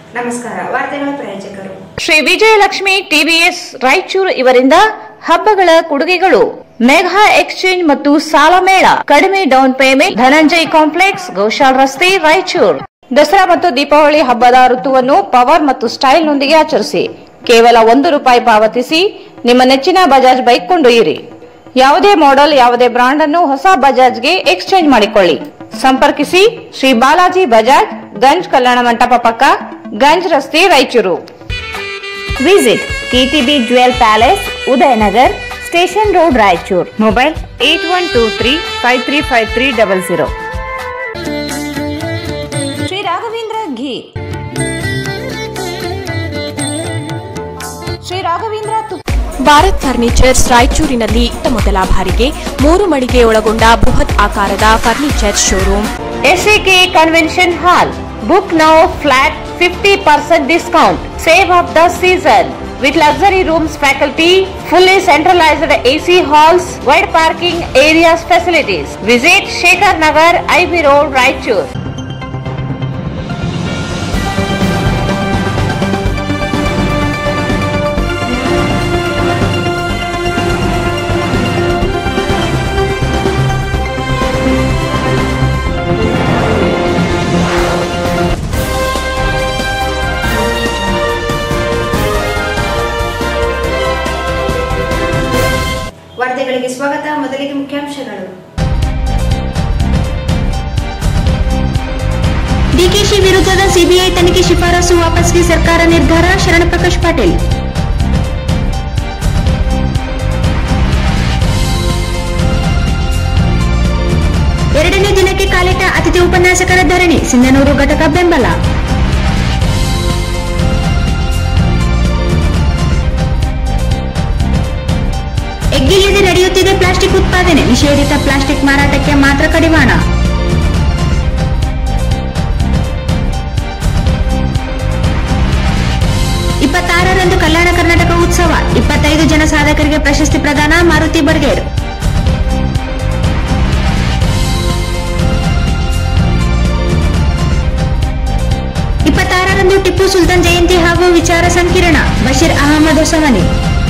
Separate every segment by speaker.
Speaker 1: ನಮಸ್ಕಾರ ವಾರ್ತೆಗಳ ಪ್ರಾಯೋಜಕರು
Speaker 2: ಶ್ರೀ ವಿಜಯಲಕ್ಷ್ಮಿ ಟಿವಿಎಸ್ ರಾಯಚೂರು ಇವರಿಂದ ಹಬ್ಬಗಳ ಕೊಡುಗೆಗಳು ಮೆಗಾ ಎಕ್ಸ್ಚೇಂಜ್ ಮತ್ತು ಸಾಲ ಮೇಳ ಕಡಿಮೆ down payment Dhananjay complex Goshal ರಸ್ತೆ ರಾಯಚೂರು ದಸರಾ ಮತ್ತು ದೀಪಾವಳಿ ಹಬ್ಬದ ಋತುವನ್ನು ಪವರ್ ಮತ್ತು ಸ್ಟೈಲ್ ನೊಂದಿಗೆ ಆಚರಿಸಿ ಕೇವಲ ಒಂದು ರೂಪಾಯಿ ಪಾವತಿಸಿ ನಿಮ್ಮ ನೆಚ್ಚಿನ ಬಜಾಜ್ ಬೈಕ್ ಕೊಂಡೊಯ್ಯಿರಿ ಯಾವುದೇ ಮಾಡೆಲ್ ಯಾವುದೇ ಬ್ರಾಂಡ್ ಅನ್ನು ಹೊಸ ಬಜಾಜ್ಗೆ ಎಕ್ಸ್ಚೇಂಜ್ ಮಾಡಿಕೊಳ್ಳಿ ಸಂಪರ್ಕಿಸಿ ಶ್ರೀ ಬಾಲಾಜಿ ಬಜಾಜ್ ಗಂಜ್ ಕಲ್ಯಾಣ ಮಂಟಪ ಪಕ್ಕ ಗಂಜ್ ರಸ್ತೆ Raichur visit KTB jewel palace Udayanagar station road Raichur mobile eight one two three five three five three double zero Shri Raghavendra ghee Shri Raghavendra ತುಪ್ಪ
Speaker 3: ಭಾರತ್ ಫರ್ನಿಚರ್ಸ್ ರಾಯಚೂರಿನಲ್ಲಿ ಇತ್ತ ಮೊದಲ ಬಾರಿಗೆ ಮೂರು ಮಳಿಗೆ ಒಳಗೊಂಡ ಬೃಹತ್ ಆಕಾರದ furniture showroom
Speaker 2: SAK convention hall book now flat fifty percent discount save of the season with luxury rooms faculty fully centralised AC halls wide parking areas facilities visit Shekhar Nagar IB road Raichur
Speaker 1: ವಾರ್ತೆಗಳಿಗೆ ಸ್ವಾಗತ ಮೊದಲಿಗೆ ಮುಖ್ಯಾಂಶಗಳು
Speaker 4: ಡಿಕೆಶಿ ವಿರುದ್ಧದ ಸಿಬಿಐ ತನಿಖೆ ಶಿಫಾರಸು ವಾಪಸ್ಗೆ ಸರ್ಕಾರ ನಿರ್ಧಾರ ಶರಣಪ್ರಕಾಶ್ ಪಾಟೀಲ್ ಎರಡನೇ ದಿನಕ್ಕೆ ಕಾಲಿಟ್ಟ ಅತಿಥಿ ಉಪನ್ಯಾಸಕರ ಧರಣಿ ಸಿಂಧನೂರು ಘಟಕ ಬೆಂಬಲ ಎಗ್ಗಿಲ್ಲದೆ ನಡೆಯುತ್ತಿದೆ ಪ್ಲಾಸ್ಟಿಕ್ ಉತ್ಪಾದನೆ ನಿಷೇಧಿತ ಪ್ಲಾಸ್ಟಿಕ್ ಮಾರಾಟಕ್ಕೆ ಮಾತ್ರ ಕಡಿವಾಣ ಇಪ್ಪತ್ತಾರರಂದು ಕಲ್ಯಾಣ ಕರ್ನಾಟಕ ಉತ್ಸವ ಇಪ್ಪತ್ತೈದು ಜನ ಸಾಧಕರಿಗೆ ಪ್ರಶಸ್ತಿ ಪ್ರದಾನ ಮಾರುತಿ ಬರ್ಗೇರ್ ಇಪ್ಪತ್ತಾರರಂದು ಟಿಪ್ಪು ಸುಲ್ತಾನ್ ಜಯಂತಿ ಹಾಗೂ ವಿಚಾರ ಸಂಕಿರಣ ಬಶೀರ್ ಅಹಮದ್ ಹೊಸಮನಿ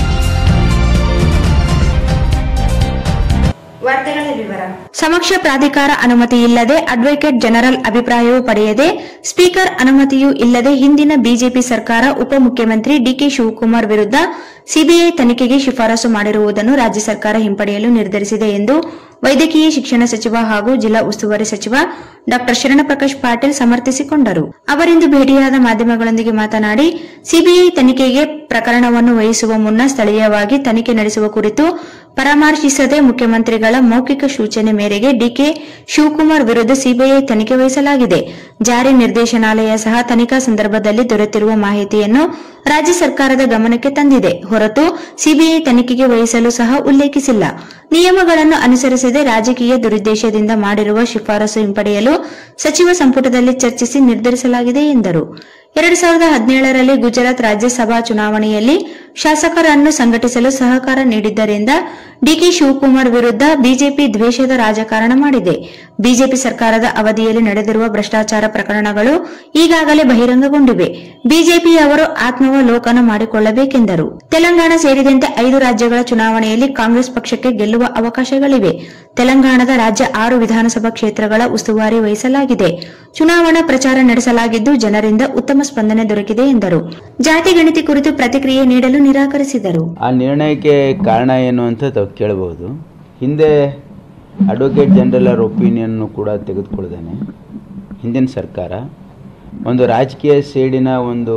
Speaker 1: ವಾರ್ತೆಗಳ ವಿವರ
Speaker 4: ಸಮಕ್ಷ ಪ್ರಾಧಿಕಾರ ಅನುಮತಿ ಇಲ್ಲದೆ ಅಡ್ವೊಕೇಟ್ ಜನರಲ್ ಅಭಿಪ್ರಾಯವೂ ಪಡೆಯದೆ ಸ್ಪೀಕರ್ ಅನುಮತಿಯೂ ಇಲ್ಲದೆ ಹಿಂದಿನ ಬಿಜೆಪಿ ಸರ್ಕಾರ ಉಪಮುಖ್ಯಮಂತ್ರಿ ಡಿಕೆ ಶಿವಕುಮಾರ್ ವಿರುದ್ಧ ಸಿಬಿಐ ತನಿಖೆಗೆ ಶಿಫಾರಸು ಮಾಡಿರುವುದನ್ನು ರಾಜ್ಯ ಸರ್ಕಾರ ಹಿಂಪಡೆಯಲು ನಿರ್ಧರಿಸಿದೆ ಎಂದು ವೈದ್ಯಕೀಯ ಶಿಕ್ಷಣ ಸಚಿವ ಹಾಗೂ ಜಿಲ್ಲಾ ಉಸ್ತುವಾರಿ ಸಚಿವ ಡಾ ಶರಣಪ್ರಕಾಶ್ ಪಾಟೀಲ್ ಸಮರ್ಥಿಸಿಕೊಂಡರು ಅವರಿಂದು ಭೇಟಿಯಾದ ಮಾಧ್ಯಮಗಳೊಂದಿಗೆ ಮಾತನಾಡಿ ಸಿಬಿಐ ತನಿಖೆಗೆ ಪ್ರಕರಣವನ್ನು ವಹಿಸುವ ಮುನ್ನ ಸ್ಥಳೀಯವಾಗಿ ತನಿಖೆ ನಡೆಸುವ ಕುರಿತು ಪರಾಮರ್ಶಿಸದೆ ಮುಖ್ಯಮಂತ್ರಿಗಳ ಮೌಖಿಕ ಸೂಚನೆ ಮೇರೆಗೆ ಡಿಕೆ ಶಿವಕುಮಾರ್ ವಿರುದ್ಧ ಸಿಬಿಐ ತನಿಖೆ ವಹಿಸಲಾಗಿದೆ ಜಾರಿ ನಿರ್ದೇಶನಾಲಯ ಸಹ ತನಿಖಾ ಸಂದರ್ಭದಲ್ಲಿ ದೊರೆತಿರುವ ಮಾಹಿತಿಯನ್ನು ರಾಜ್ಯ ಸರ್ಕಾರದ ಗಮನಕ್ಕೆ ತಂದಿದೆ ಹೊರತು ಸಿಬಿಐ ತನಿಖೆಗೆ ವಹಿಸಲು ಸಹ ಉಲ್ಲೇಖಿಸಿಲ್ಲ ನಿಯಮಗಳನ್ನು ಅನುಸರಿಸದೆ ರಾಜಕೀಯ ದುರುದ್ದೇಶದಿಂದ ಮಾಡಿರುವ ಶಿಫಾರಸು ಹಿಂಪಡೆಯಲು ಸಚಿವ ಸಂಪುಟದಲ್ಲಿ ಚರ್ಚಿಸಿ ನಿರ್ಧರಿಸಲಾಗಿದೆ ಎಂದರು ಎರಡು ಸಾವಿರದ ಹದಿನೇಳರಲ್ಲಿ ಗುಜರಾತ್ ರಾಜ್ಯಸಭಾ ಚುನಾವಣೆಯಲ್ಲಿ ಶಾಸಕರನ್ನು ಸಂಘಟಿಸಲು ಸಹಕಾರ ನೀಡಿದ್ದರಿಂದ ಡಿಕೆ ಶಿವಕುಮಾರ್ ವಿರುದ್ಧ ಬಿಜೆಪಿ ದ್ವೇಷದ ರಾಜಕಾರಣ ಮಾಡಿದೆ ಬಿಜೆಪಿ ಸರ್ಕಾರದ ಅವಧಿಯಲ್ಲಿ ನಡೆದಿರುವ ಭ್ರಷ್ಟಾಚಾರ ಪ್ರಕರಣಗಳು ಈಗಾಗಲೇ ಬಹಿರಂಗಗೊಂಡಿವೆ ಬಿಜೆಪಿಯವರು ಆತ್ಮಾವಲೋಕನ ಮಾಡಿಕೊಳ್ಳಬೇಕೆಂದರು ತೆಲಂಗಾಣ ಸೇರಿದಂತೆ ಐದು ರಾಜ್ಯಗಳ ಚುನಾವಣೆಯಲ್ಲಿ ಕಾಂಗ್ರೆಸ್ ಪಕ್ಷಕ್ಕೆ ಗೆಲ್ಲುವ ಅವಕಾಶಗಳಿವೆ ತೆಲಂಗಾಣದ ರಾಜ್ಯ ಆರು ವಿಧಾನಸಭಾ ಕ್ಷೇತ್ರಗಳ ಉಸ್ತುವಾರಿ ವಹಿಸಲಾಗಿದೆ ಚುನಾವಣಾ ಪ್ರಚಾರ ನಡೆಸಲಾಗಿದ್ದು ಜನರಿಂದ ಉತ್ತಮ ಸ್ಪಂದನೆ ದೊರಕಿದೆ ಎಂದರು ಜಾತಿ ಗಣತಿ ಕುರಿತು ಪ್ರತಿಕ್ರಿಯೆ ನೀಡಲು ನಿರಾಕರಿಸಿದರು
Speaker 5: ಆ ನಿರ್ಣಯಕ್ಕೆ ಕಾರಣ ಏನು ಅಂತ ತಾವು ಕೇಳಬಹುದು ಹಿಂದೆ ಅಡ್ವೊಕೇಟ್ ಜನರಲ್ ಅವ್ರ ಒಪಿನಿಯನ್ನು ಕೂಡ ತೆಗೆದುಕೊಳ್ದೇನೆ ಹಿಂದಿನ ಸರ್ಕಾರ ಒಂದು ರಾಜಕೀಯ ಸೇಡಿನ ಒಂದು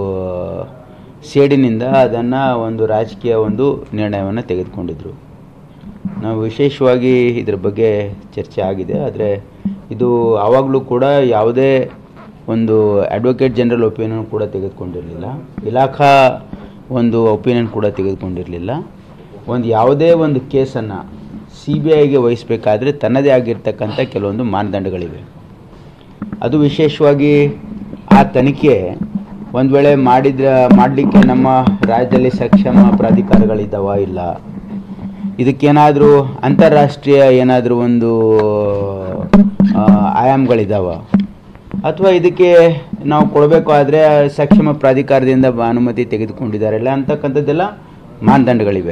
Speaker 5: ಸೇಡಿನಿಂದ ಅದನ್ನು ಒಂದು ರಾಜಕೀಯ ಒಂದು ನಿರ್ಣಯವನ್ನು ತೆಗೆದುಕೊಂಡಿದ್ರು ನಾವು ವಿಶೇಷವಾಗಿ ಇದ್ರ ಬಗ್ಗೆ ಚರ್ಚೆ ಆಗಿದೆ ಆದರೆ ಇದು ಆವಾಗಲೂ ಕೂಡ ಯಾವುದೇ ಒಂದು ಅಡ್ವೊಕೇಟ್ ಜನರಲ್ ಒಪಿನಿಯನ್ ಕೂಡ ತೆಗೆದುಕೊಂಡಿರಲಿಲ್ಲ ಇಲಾಖಾ ಒಂದು ಒಪಿನಿಯನ್ ಕೂಡ ತೆಗೆದುಕೊಂಡಿರಲಿಲ್ಲ ಒಂದು ಯಾವುದೇ ಒಂದು ಕೇಸನ್ನು ಸಿ ಬಿ ಐಗೆ ವಹಿಸಬೇಕಾದ್ರೆ ತನ್ನದೇ ಆಗಿರ್ತಕ್ಕಂಥ ಕೆಲವೊಂದು ಮಾನದಂಡಗಳಿವೆ ಅದು ವಿಶೇಷವಾಗಿ ಆ ತನಿಖೆ ಒಂದು ವೇಳೆ ಮಾಡಿದ್ರ ಮಾಡಲಿಕ್ಕೆ ನಮ್ಮ ರಾಜ್ಯದಲ್ಲಿ ಸಕ್ಷಮ ಪ್ರಾಧಿಕಾರಗಳಿದ್ದಾವ ಇಲ್ಲ ಇದಕ್ಕೇನಾದರೂ ಅಂತಾರಾಷ್ಟ್ರೀಯ ಏನಾದರೂ ಒಂದು ಆ, ಆಯಾಮಗಳಿದ್ದಾವ ಅಥವಾ ಇದಕ್ಕೆ ನಾವು ಕೊಡಬೇಕು ಆದರೆ ಸಕ್ಷಮ ಪ್ರಾಧಿಕಾರದಿಂದ ಬ- ಅನುಮತಿ ತೆಗೆದುಕೊಂಡಿದ್ದಾರೆ ಇಲ್ಲ ಅಂತಕ್ಕಂಥದ್ದೆಲ್ಲ ಮಾನದಂಡಗಳಿವೆ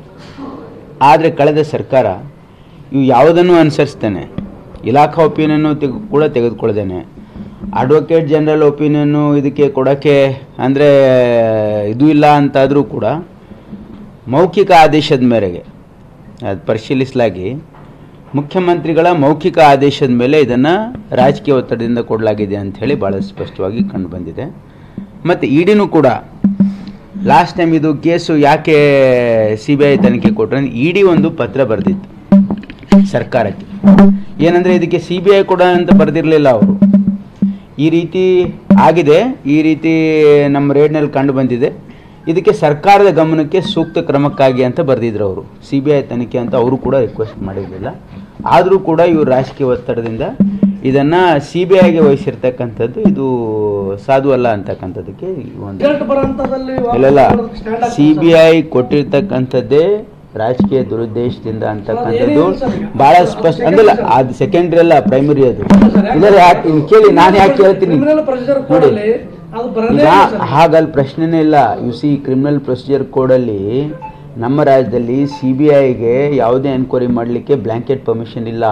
Speaker 5: ಆದರೆ ಕಳೆದ ಸರ್ಕಾರ ಇವು ಯಾವುದನ್ನು ಅನುಸರಿಸ್ತೇನೆ ಇಲಾಖಾ ಒಪಿನಿಯನ್ನು ತೆಗೆ ಕೂಡ ತೆಗೆದುಕೊಳ್ದೇನೆ ಅಡ್ವೊಕೇಟ್ ಜನರಲ್ ಒಪಿನಿಯನ್ನು ಇದಕ್ಕೆ ಕೊಡೋಕ್ಕೆ ಅಂದರೆ ಇದು ಇಲ್ಲ ಅಂತಾದರೂ ಕೂಡ ಮೌಖಿಕ ಆದೇಶದ ಮೇರೆಗೆ ಅದು ಪರಿಶೀಲಿಸಲಾಗಿ ಮುಖ್ಯಮಂತ್ರಿಗಳ ಮೌಖಿಕ ಆದೇಶದ ಮೇಲೆ ಇದನ್ನು ರಾಜಕೀಯ ಒತ್ತಡದಿಂದ ಕೊಡಲಾಗಿದೆ ಅಂಥೇಳಿ ಭಾಳ ಸ್ಪಷ್ಟವಾಗಿ ಕಂಡು ಬಂದಿದೆ ಮತ್ತು ಇಡಿನೂ ಕೂಡ ಲಾಸ್ಟ್ ಟೈಮ್ ಇದು ಕೇಸು ಯಾಕೆ ಸಿ ಬಿ ಐ ತನಿಖೆ ಕೊಟ್ಟರೆ ಇಡಿ ಒಂದು ಪತ್ರ ಬರೆದಿತ್ತು ಸರ್ಕಾರಕ್ಕೆ ಏನಂದರೆ ಇದಕ್ಕೆ ಸಿ ಬಿ ಐ ಕೊಡ ಅಂತ ಬರೆದಿರಲಿಲ್ಲ ಅವರು ಈ ರೀತಿ ಆಗಿದೆ ಈ ರೀತಿ ನಮ್ಮ ರೇಡ್ನಲ್ಲಿ ಕಂಡು ಬಂದಿದೆ ಇದಕ್ಕೆ ಸರ್ಕಾರದ ಗಮನಕ್ಕೆ ಸೂಕ್ತ ಕ್ರಮಕ್ಕಾಗಿ ಅಂತ ಬರೆದಿದ್ರು ಅವರು ಸಿ ಬಿ ಐ ತನಿಖೆ ಅಂತ ಅವರು ಕೂಡ ರಿಕ್ವೆಸ್ಟ್ ಮಾಡಿರಲಿಲ್ಲ ಆದರೂ ಕೂಡ ಇವರು ರಾಜಕೀಯ ಒತ್ತಡದಿಂದ ಇದನ್ನು ಸಿ ಬಿ ಐಗೆ ವಹಿಸಿರ್ತಕ್ಕಂಥದ್ದು ಇದು ಸಾಧು ಅಲ್ಲ ಅಂತಕ್ಕಂಥದ್ದಕ್ಕೆ ಈ ಒಂದು ಇಲ್ಲ ಸಿ ಬಿ ಐ ಕೊಟ್ಟಿರ್ತಕ್ಕಂಥದ್ದೇ ರಾಜಕೀಯ ದುರುದ್ದೇಶದಿಂದ ಅಂತಕ್ಕಂಥದ್ದು ಬಹಳ ಸ್ಪಷ್ಟ ಅಂದಿಲ್ಲ ಅದು ಸೆಕೆಂಡ್ರಿ ಅಲ್ಲ ಪ್ರೈಮರಿ ಅದು ಇಲ್ಲ ಯಾಕೆ ಇನ್ನು ಕೇಳಿ ನಾನು ಯಾಕೆ ಹೇಳ್ತೀನಿ ನೋಡಿ ಈಗ ಹಾಗಲ್ಲಿ ಪ್ರಶ್ನೆನೇ ಇಲ್ಲ ಯು ಸಿ ಕ್ರಿಮಿನಲ್ ಪ್ರೊಸೀಜರ್ ಕೋಡಲ್ಲಿ ನಮ್ಮ ರಾಜ್ಯದಲ್ಲಿ ಸಿ ಬಿ ಐಗೆ ಯಾವುದೇ ಎನ್ಕ್ವೈರಿ ಮಾಡಲಿಕ್ಕೆ ಬ್ಲ್ಯಾಂಕೆಟ್ ಪರ್ಮಿಷನ್ ಇಲ್ಲ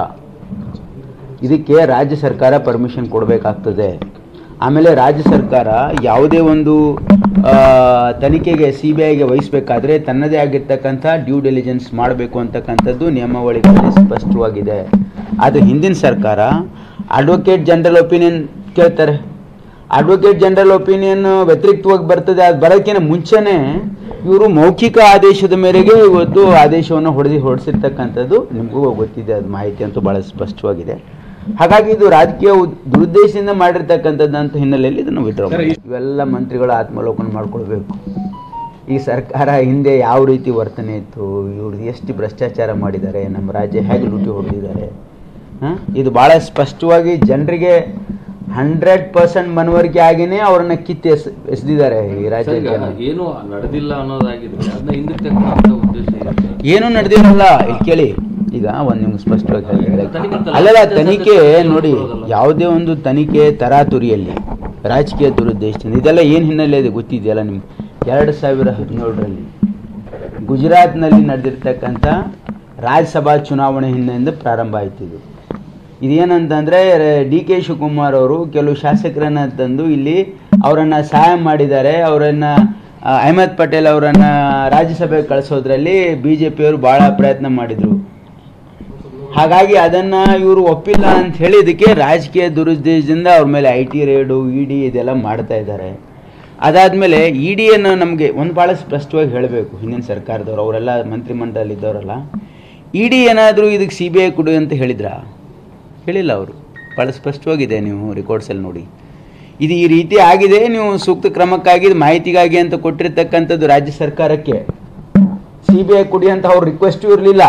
Speaker 5: ಇದಕ್ಕೆ ರಾಜ್ಯ ಸರ್ಕಾರ ಪರ್ಮಿಷನ್ ಕೊಡಬೇಕಾಗ್ತದೆ ಆಮೇಲೆ ರಾಜ್ಯ ಸರ್ಕಾರ ಯಾವುದೇ ಒಂದು ಆ, ತನಿಖೆಗೆ ಸಿ ಬಿ ಐಗೆ ವಹಿಸಬೇಕಾದ್ರೆ ತನ್ನದೇ ಆಗಿರ್ತಕ್ಕಂಥ ಡ್ಯೂ ಡೆಲಿಜೆನ್ಸ್ ಮಾಡಬೇಕು ಅಂತಕ್ಕಂಥದ್ದು ನಿಯಮಾವಳಿಗಳಲ್ಲಿ ಸ್ಪಷ್ಟವಾಗಿದೆ ಅದು ಹಿಂದಿನ ಸರ್ಕಾರ ಅಡ್ವೊಕೇಟ್ ಜನರಲ್ ಒಪಿನಿಯನ್ ಕೇಳ್ತಾರೆ ಅಡ್ವೊಕೇಟ್ ಜನರಲ್ ಒಪಿನಿಯನ್ ವ್ಯತಿರಿಕ್ತವಾಗಿ ಬರ್ತದೆ ಅದು ಬರೋಕ್ಕಿಂತ ಮುಂಚೆನೇ ಇವರು ಮೌಖಿಕ ಆದೇಶದ ಮೇರೆಗೆ ಇವತ್ತು ಆದೇಶವನ್ನು ಹೊಡೆದಿ ಹೊರಡಿಸಿರ್ತಕ್ಕಂಥದ್ದು ನಿಮಗೂ ಗೊತ್ತಿದೆ ಅದು ಮಾಹಿತಿ ಅಂತೂ ಭಾಳ ಸ್ಪಷ್ಟವಾಗಿದೆ ಹಾಗಾಗಿ ಇದು ರಾಜಕೀಯ ಉದ್- ದುರುದ್ದೇಶದಿಂದ ಮಾಡಿರ್ತಕ್ಕಂಥದ್ದಂತ ಹಿನ್ನೆಲೆಯಲ್ಲಿ ಇದನ್ನು ವಿಡ್ರಾ ಇವೆಲ್ಲ ಮಂತ್ರಿಗಳು ಆತ್ಮಲೋಕನ ಮಾಡ್ಕೊಳ್ಬೇಕು ಈ ಸರ್ಕಾರ ಹಿಂದೆ ಯಾವ ರೀತಿ ವರ್ತನೆ ಇತ್ತು ಇವ್ರು ಎಷ್ಟು ಭ್ರಷ್ಟಾಚಾರ ಮಾಡಿದ್ದಾರೆ ನಮ್ಮ ರಾಜ್ಯ ಹೇಗೆ ಲೂಟಿ ಹೊಡೆದಿದ್ದಾರೆ ಹಾಂ ಇದು ಭಾಳ ಸ್ಪಷ್ಟವಾಗಿ ಜನರಿಗೆ ಹಂಡ್ರೆಡ್ ಪರ್ಸೆಂಟ್ ಮನವರಿಕೆ ಆಗಿನೇ ಅವ್ರನ್ನ ಕಿತ್ತು ಎಸ್ ಎಸೆದಿದ್ದಾರೆ ಈ ರಾಜ್ಯ ಜನ
Speaker 6: ಏನು ನಡೆದಿಲ್ಲ ಅನ್ನೋದಾಗಿದ್ರೆ ಅದನ್ನ ಹಿಂದಕ್ಕೆ ತಗೊಳ್ಳೋಂಥ ಉದ್ದೇಶ ಇದೆ
Speaker 5: ಏನೂ ನಡೆದಿರಲ್ಲ ಇಲ್ಲಿ ಕೇಳಿ ಈಗ ಒಂದು ನಿಮ್ಗೆ ಸ್ಪಷ್ಟವಾಗಿ ಹೇಳ್ತೀನಿ.
Speaker 6: ತನಿಖೆ ಅಂತಲ್ಲ.
Speaker 5: ಅಲ್ಲಲ್ಲ ತನಿಖೆ ನೋಡಿ ಯಾವುದೇ ಒಂದು ತನಿಖೆ ತರಾತುರಿಯಲ್ಲಿ ರಾಜಕೀಯ ದುರುದ್ದೇಶದಿಂದ ಇದೆಲ್ಲ ಏನು ಹಿನ್ನೆಲೆ ಇದೆ ಗೊತ್ತಿದೆಯಲ್ಲ ನಿಮ್ಗೆ ಎರಡು ಸಾವಿರ ಹದಿನೇಳರಲ್ಲಿ ಗುಜರಾತ್ನಲ್ಲಿ ನಡೆದಿರ್ತಕ್ಕಂಥ ರಾಜ್ಯಸಭಾ ಚುನಾವಣೆ ಹಿನ್ನೆಲೆಯಿಂದ ಪ್ರಾರಂಭ ಆಯ್ತು ಇದು ಇದೇನಂತಂದರೆ ಡಿ ಕೆ ಶಿವಕುಮಾರ್ ಅವರು ಕೆಲವು ಶಾಸಕರನ್ನ ತಂದು ಇಲ್ಲಿ ಅವರನ್ನು ಸಹಾಯ ಮಾಡಿದ್ದಾರೆ ಅವರನ್ನು ಅಹಮದ್ ಪಟೇಲ್ ಅವರನ್ನು ರಾಜ್ಯಸಭೆಗೆ ಕಳಿಸೋದ್ರಲ್ಲಿ ಬಿ ಜೆ ಪಿಯವರು ಭಾಳ ಪ್ರಯತ್ನ ಮಾಡಿದರು ಹಾಗಾಗಿ ಅದನ್ನು ಇವರು ಒಪ್ಪಿಲ್ಲ ಅಂತ ಹೇಳಿ ಇದಕ್ಕೆ ರಾಜಕೀಯ ದುರುದ್ದೇಶದಿಂದ ಅವ್ರ ಮೇಲೆ I T raid E D ಇದೆಲ್ಲ ಮಾಡ್ತಾ ಇದ್ದಾರೆ ಅದಾದಮೇಲೆ ಇ ಡಿಯನ್ನು ನಮಗೆ ಒಂದು ಭಾಳ ಸ್ಪಷ್ಟವಾಗಿ ಹೇಳಬೇಕು ಹಿಂದಿನ ಸರ್ಕಾರದವ್ರು ಅವರೆಲ್ಲ ಮಂತ್ರಿಮಂಡಲದಲ್ಲಿ ಇದ್ದವರಲ್ಲ ಇ ಡಿ ಏನಾದರೂ ಇದಕ್ಕೆ ಸಿ ಬಿ ಐ ಕೊಡು ಅಂತ ಹೇಳಿದ್ರಾ ಹೇಳಿಲ್ಲ ಅವರು ಭಾಳ ಸ್ಪಷ್ಟವಾಗಿದೆ ನೀವು ರೆಕಾರ್ಡ್ಸಲ್ಲಿ ನೋಡಿ ಇದು ಈ ರೀತಿ ಆಗಿದೆ ನೀವು ಸೂಕ್ತ ಕ್ರಮಕ್ಕಾಗಿ ಇದು ಮಾಹಿತಿಗಾಗಿ ಅಂತ ಕೊಟ್ಟಿರ್ತಕ್ಕಂಥದ್ದು ರಾಜ್ಯ ಸರ್ಕಾರಕ್ಕೆ ಸಿ ಬಿ ಐ ಕೊಡಿ ಅಂತ ಅವ್ರ ರಿಕ್ವೆಸ್ಟು ಇರಲಿಲ್ಲ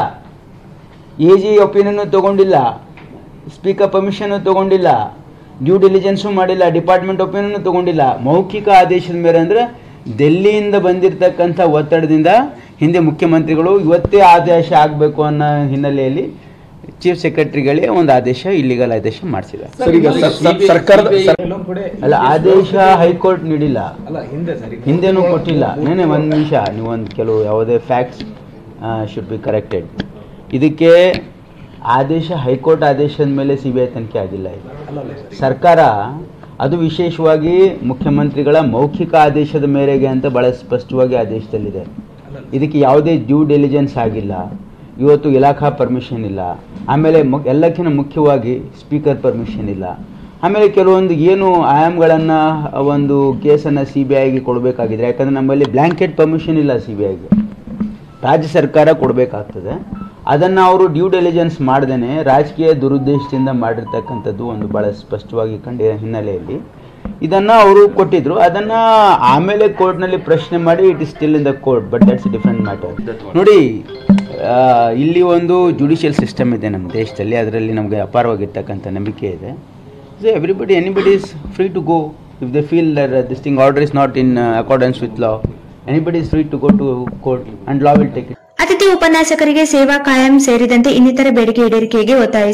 Speaker 5: ಎ ಜಿ ಒಪಿನಿಯನ್ನು ತೊಗೊಂಡಿಲ್ಲ ಸ್ಪೀಕರ್ ಪರ್ಮಿಷನ್ನು ತೊಗೊಂಡಿಲ್ಲ ಡ್ಯೂ ಡಿಲಿಜೆನ್ಸು ಮಾಡಿಲ್ಲ ಡಿಪಾರ್ಟ್ಮೆಂಟ್ ಒಪಿನಿಯನ್ನು ತೊಗೊಂಡಿಲ್ಲ ಮೌಖಿಕ ಆದೇಶದ ಮೇಲೆ ಅಂದರೆ ಡೆಲ್ಲಿಯಿಂದ ಬಂದಿರತಕ್ಕಂಥ ಒತ್ತಡದಿಂದ ಹಿಂದೆ ಮುಖ್ಯಮಂತ್ರಿಗಳು ಇವತ್ತೇ ಆದೇಶ ಆಗಬೇಕು ಅನ್ನೋ ಹಿನ್ನೆಲೆಯಲ್ಲಿ ಚೀಫ್ ಸೆಕ್ರೆಟರಿಗಳೇ ಒಂದು ಆದೇಶ ಇಲ್ಲಿಗಲ್ ಆದೇಶ ಮಾಡಿಸಿದ್ದಾರೆ
Speaker 7: ಸರ್ ಈಗ ಸ- ಸ- ಸರ್ಕಾರದ ಸರ್-
Speaker 5: ಅಲ್ಲ ಆದೇಶ ಹೈಕೋರ್ಟ್ ನೀಡಿಲ್ಲ
Speaker 7: ಅಲ್ಲ ಹಿಂದೆ ಸರ್
Speaker 5: ಹಿಂದೆನೂ ಕೊಟ್ಟಿಲ್ಲ ನೇನೆ ಒಂದು ನಿಮಿಷ ನೀವು ಒಂದು ಕೆಲವು ಯಾವುದೇ ಫ್ಯಾಕ್ಟ್ಸ್ ಶುಡ್ ಬಿ ಕರೆಕ್ಟೆಡ್ ಇದಕ್ಕೆ ಆದೇಶ ಹೈಕೋರ್ಟ್ ಆದೇಶದ ಮೇಲೆ ಸಿ ಬಿ ಐ ತನಿಖೆ ಆಗಿಲ್ಲ ಇದು ಸರ್ಕಾರ ಅದು ವಿಶೇಷವಾಗಿ ಮುಖ್ಯಮಂತ್ರಿಗಳ ಮೌಖಿಕ ಆದೇಶದ ಮೇರೆಗೆ ಅಂತ ಭಾಳ ಸ್ಪಷ್ಟವಾಗಿ ಆದೇಶದಲ್ಲಿದೆ ಇದಕ್ಕೆ ಯಾವುದೇ ಡ್ಯೂ ಡೆಲಿಜೆನ್ಸ್ ಆಗಿಲ್ಲ ಇವತ್ತು ಇಲಾಖಾ ಪರ್ಮಿಷನ್ ಇಲ್ಲ ಆಮೇಲೆ ಮು ಎಲ್ಲಕ್ಕಿಂತ ಮುಖ್ಯವಾಗಿ ಸ್ಪೀಕರ್ ಪರ್ಮಿಷನ್ ಇಲ್ಲ ಆಮೇಲೆ ಕೆಲವೊಂದು ಏನು ಆಯಾಮ್ಗಳನ್ನು ಒಂದು ಕೇಸನ್ನು ಸಿ ಬಿ ಐಗೆ ಕೊಡಬೇಕಾಗಿದ್ರೆ ಯಾಕಂದರೆ ನಮ್ಮಲ್ಲಿ ಬ್ಲ್ಯಾಂಕೆಟ್ ಪರ್ಮಿಷನ್ ಇಲ್ಲ ಸಿ ಬಿ ಐಗೆ ರಾಜ್ಯ ಸರ್ಕಾರ ಕೊಡಬೇಕಾಗ್ತದೆ ಅದನ್ನು ಅವರು ಡ್ಯೂ ಡೆಲಿಜೆನ್ಸ್ ಮಾಡ್ದೇ ರಾಜಕೀಯ ದುರುದ್ದೇಶದಿಂದ ಮಾಡಿರ್ತಕ್ಕಂಥದ್ದು ಒಂದು ಭಾಳ ಸ್ಪಷ್ಟವಾಗಿ ಕಂಡಿರೋ ಹಿನ್ನೆಲೆಯಲ್ಲಿ ಇದನ್ನು ಅವರು ಕೊಟ್ಟಿದ್ರು ಅದನ್ನು ಆಮೇಲೆ ಕೋರ್ಟ್ನಲ್ಲಿ ಪ್ರಶ್ನೆ ಮಾಡಿ it is still in the court but that's different matter ನೋಡಿ ಆ, ಇಲ್ಲಿ ಒಂದು ಜುಡಿಷಿಯಲ್ ಸಿಸ್ಟಮ್ ಇದೆ ನಮ್ಮ ದೇಶದಲ್ಲಿ ಅದರಲ್ಲಿ ನಮಗೆ ಅಪಾರವಾಗಿರ್ತಕ್ಕಂಥ ನಂಬಿಕೆ ಇದೆ so everybody anybody is free to go if they feel their this thing order is not in accordance with law anybody is free to go to court and law will take it
Speaker 4: ಅತಿಥಿ ಉಪನ್ಯಾಸಕರಿಗೆ ಸೇವಾ ಕಾಯಂ ಸೇರಿದಂತೆ ಇನ್ನಿತರ ಬೇಡಿಕೆ ಈಡೇರಿಕೆಗೆ ಒತ್ತಾಯಿಸಿ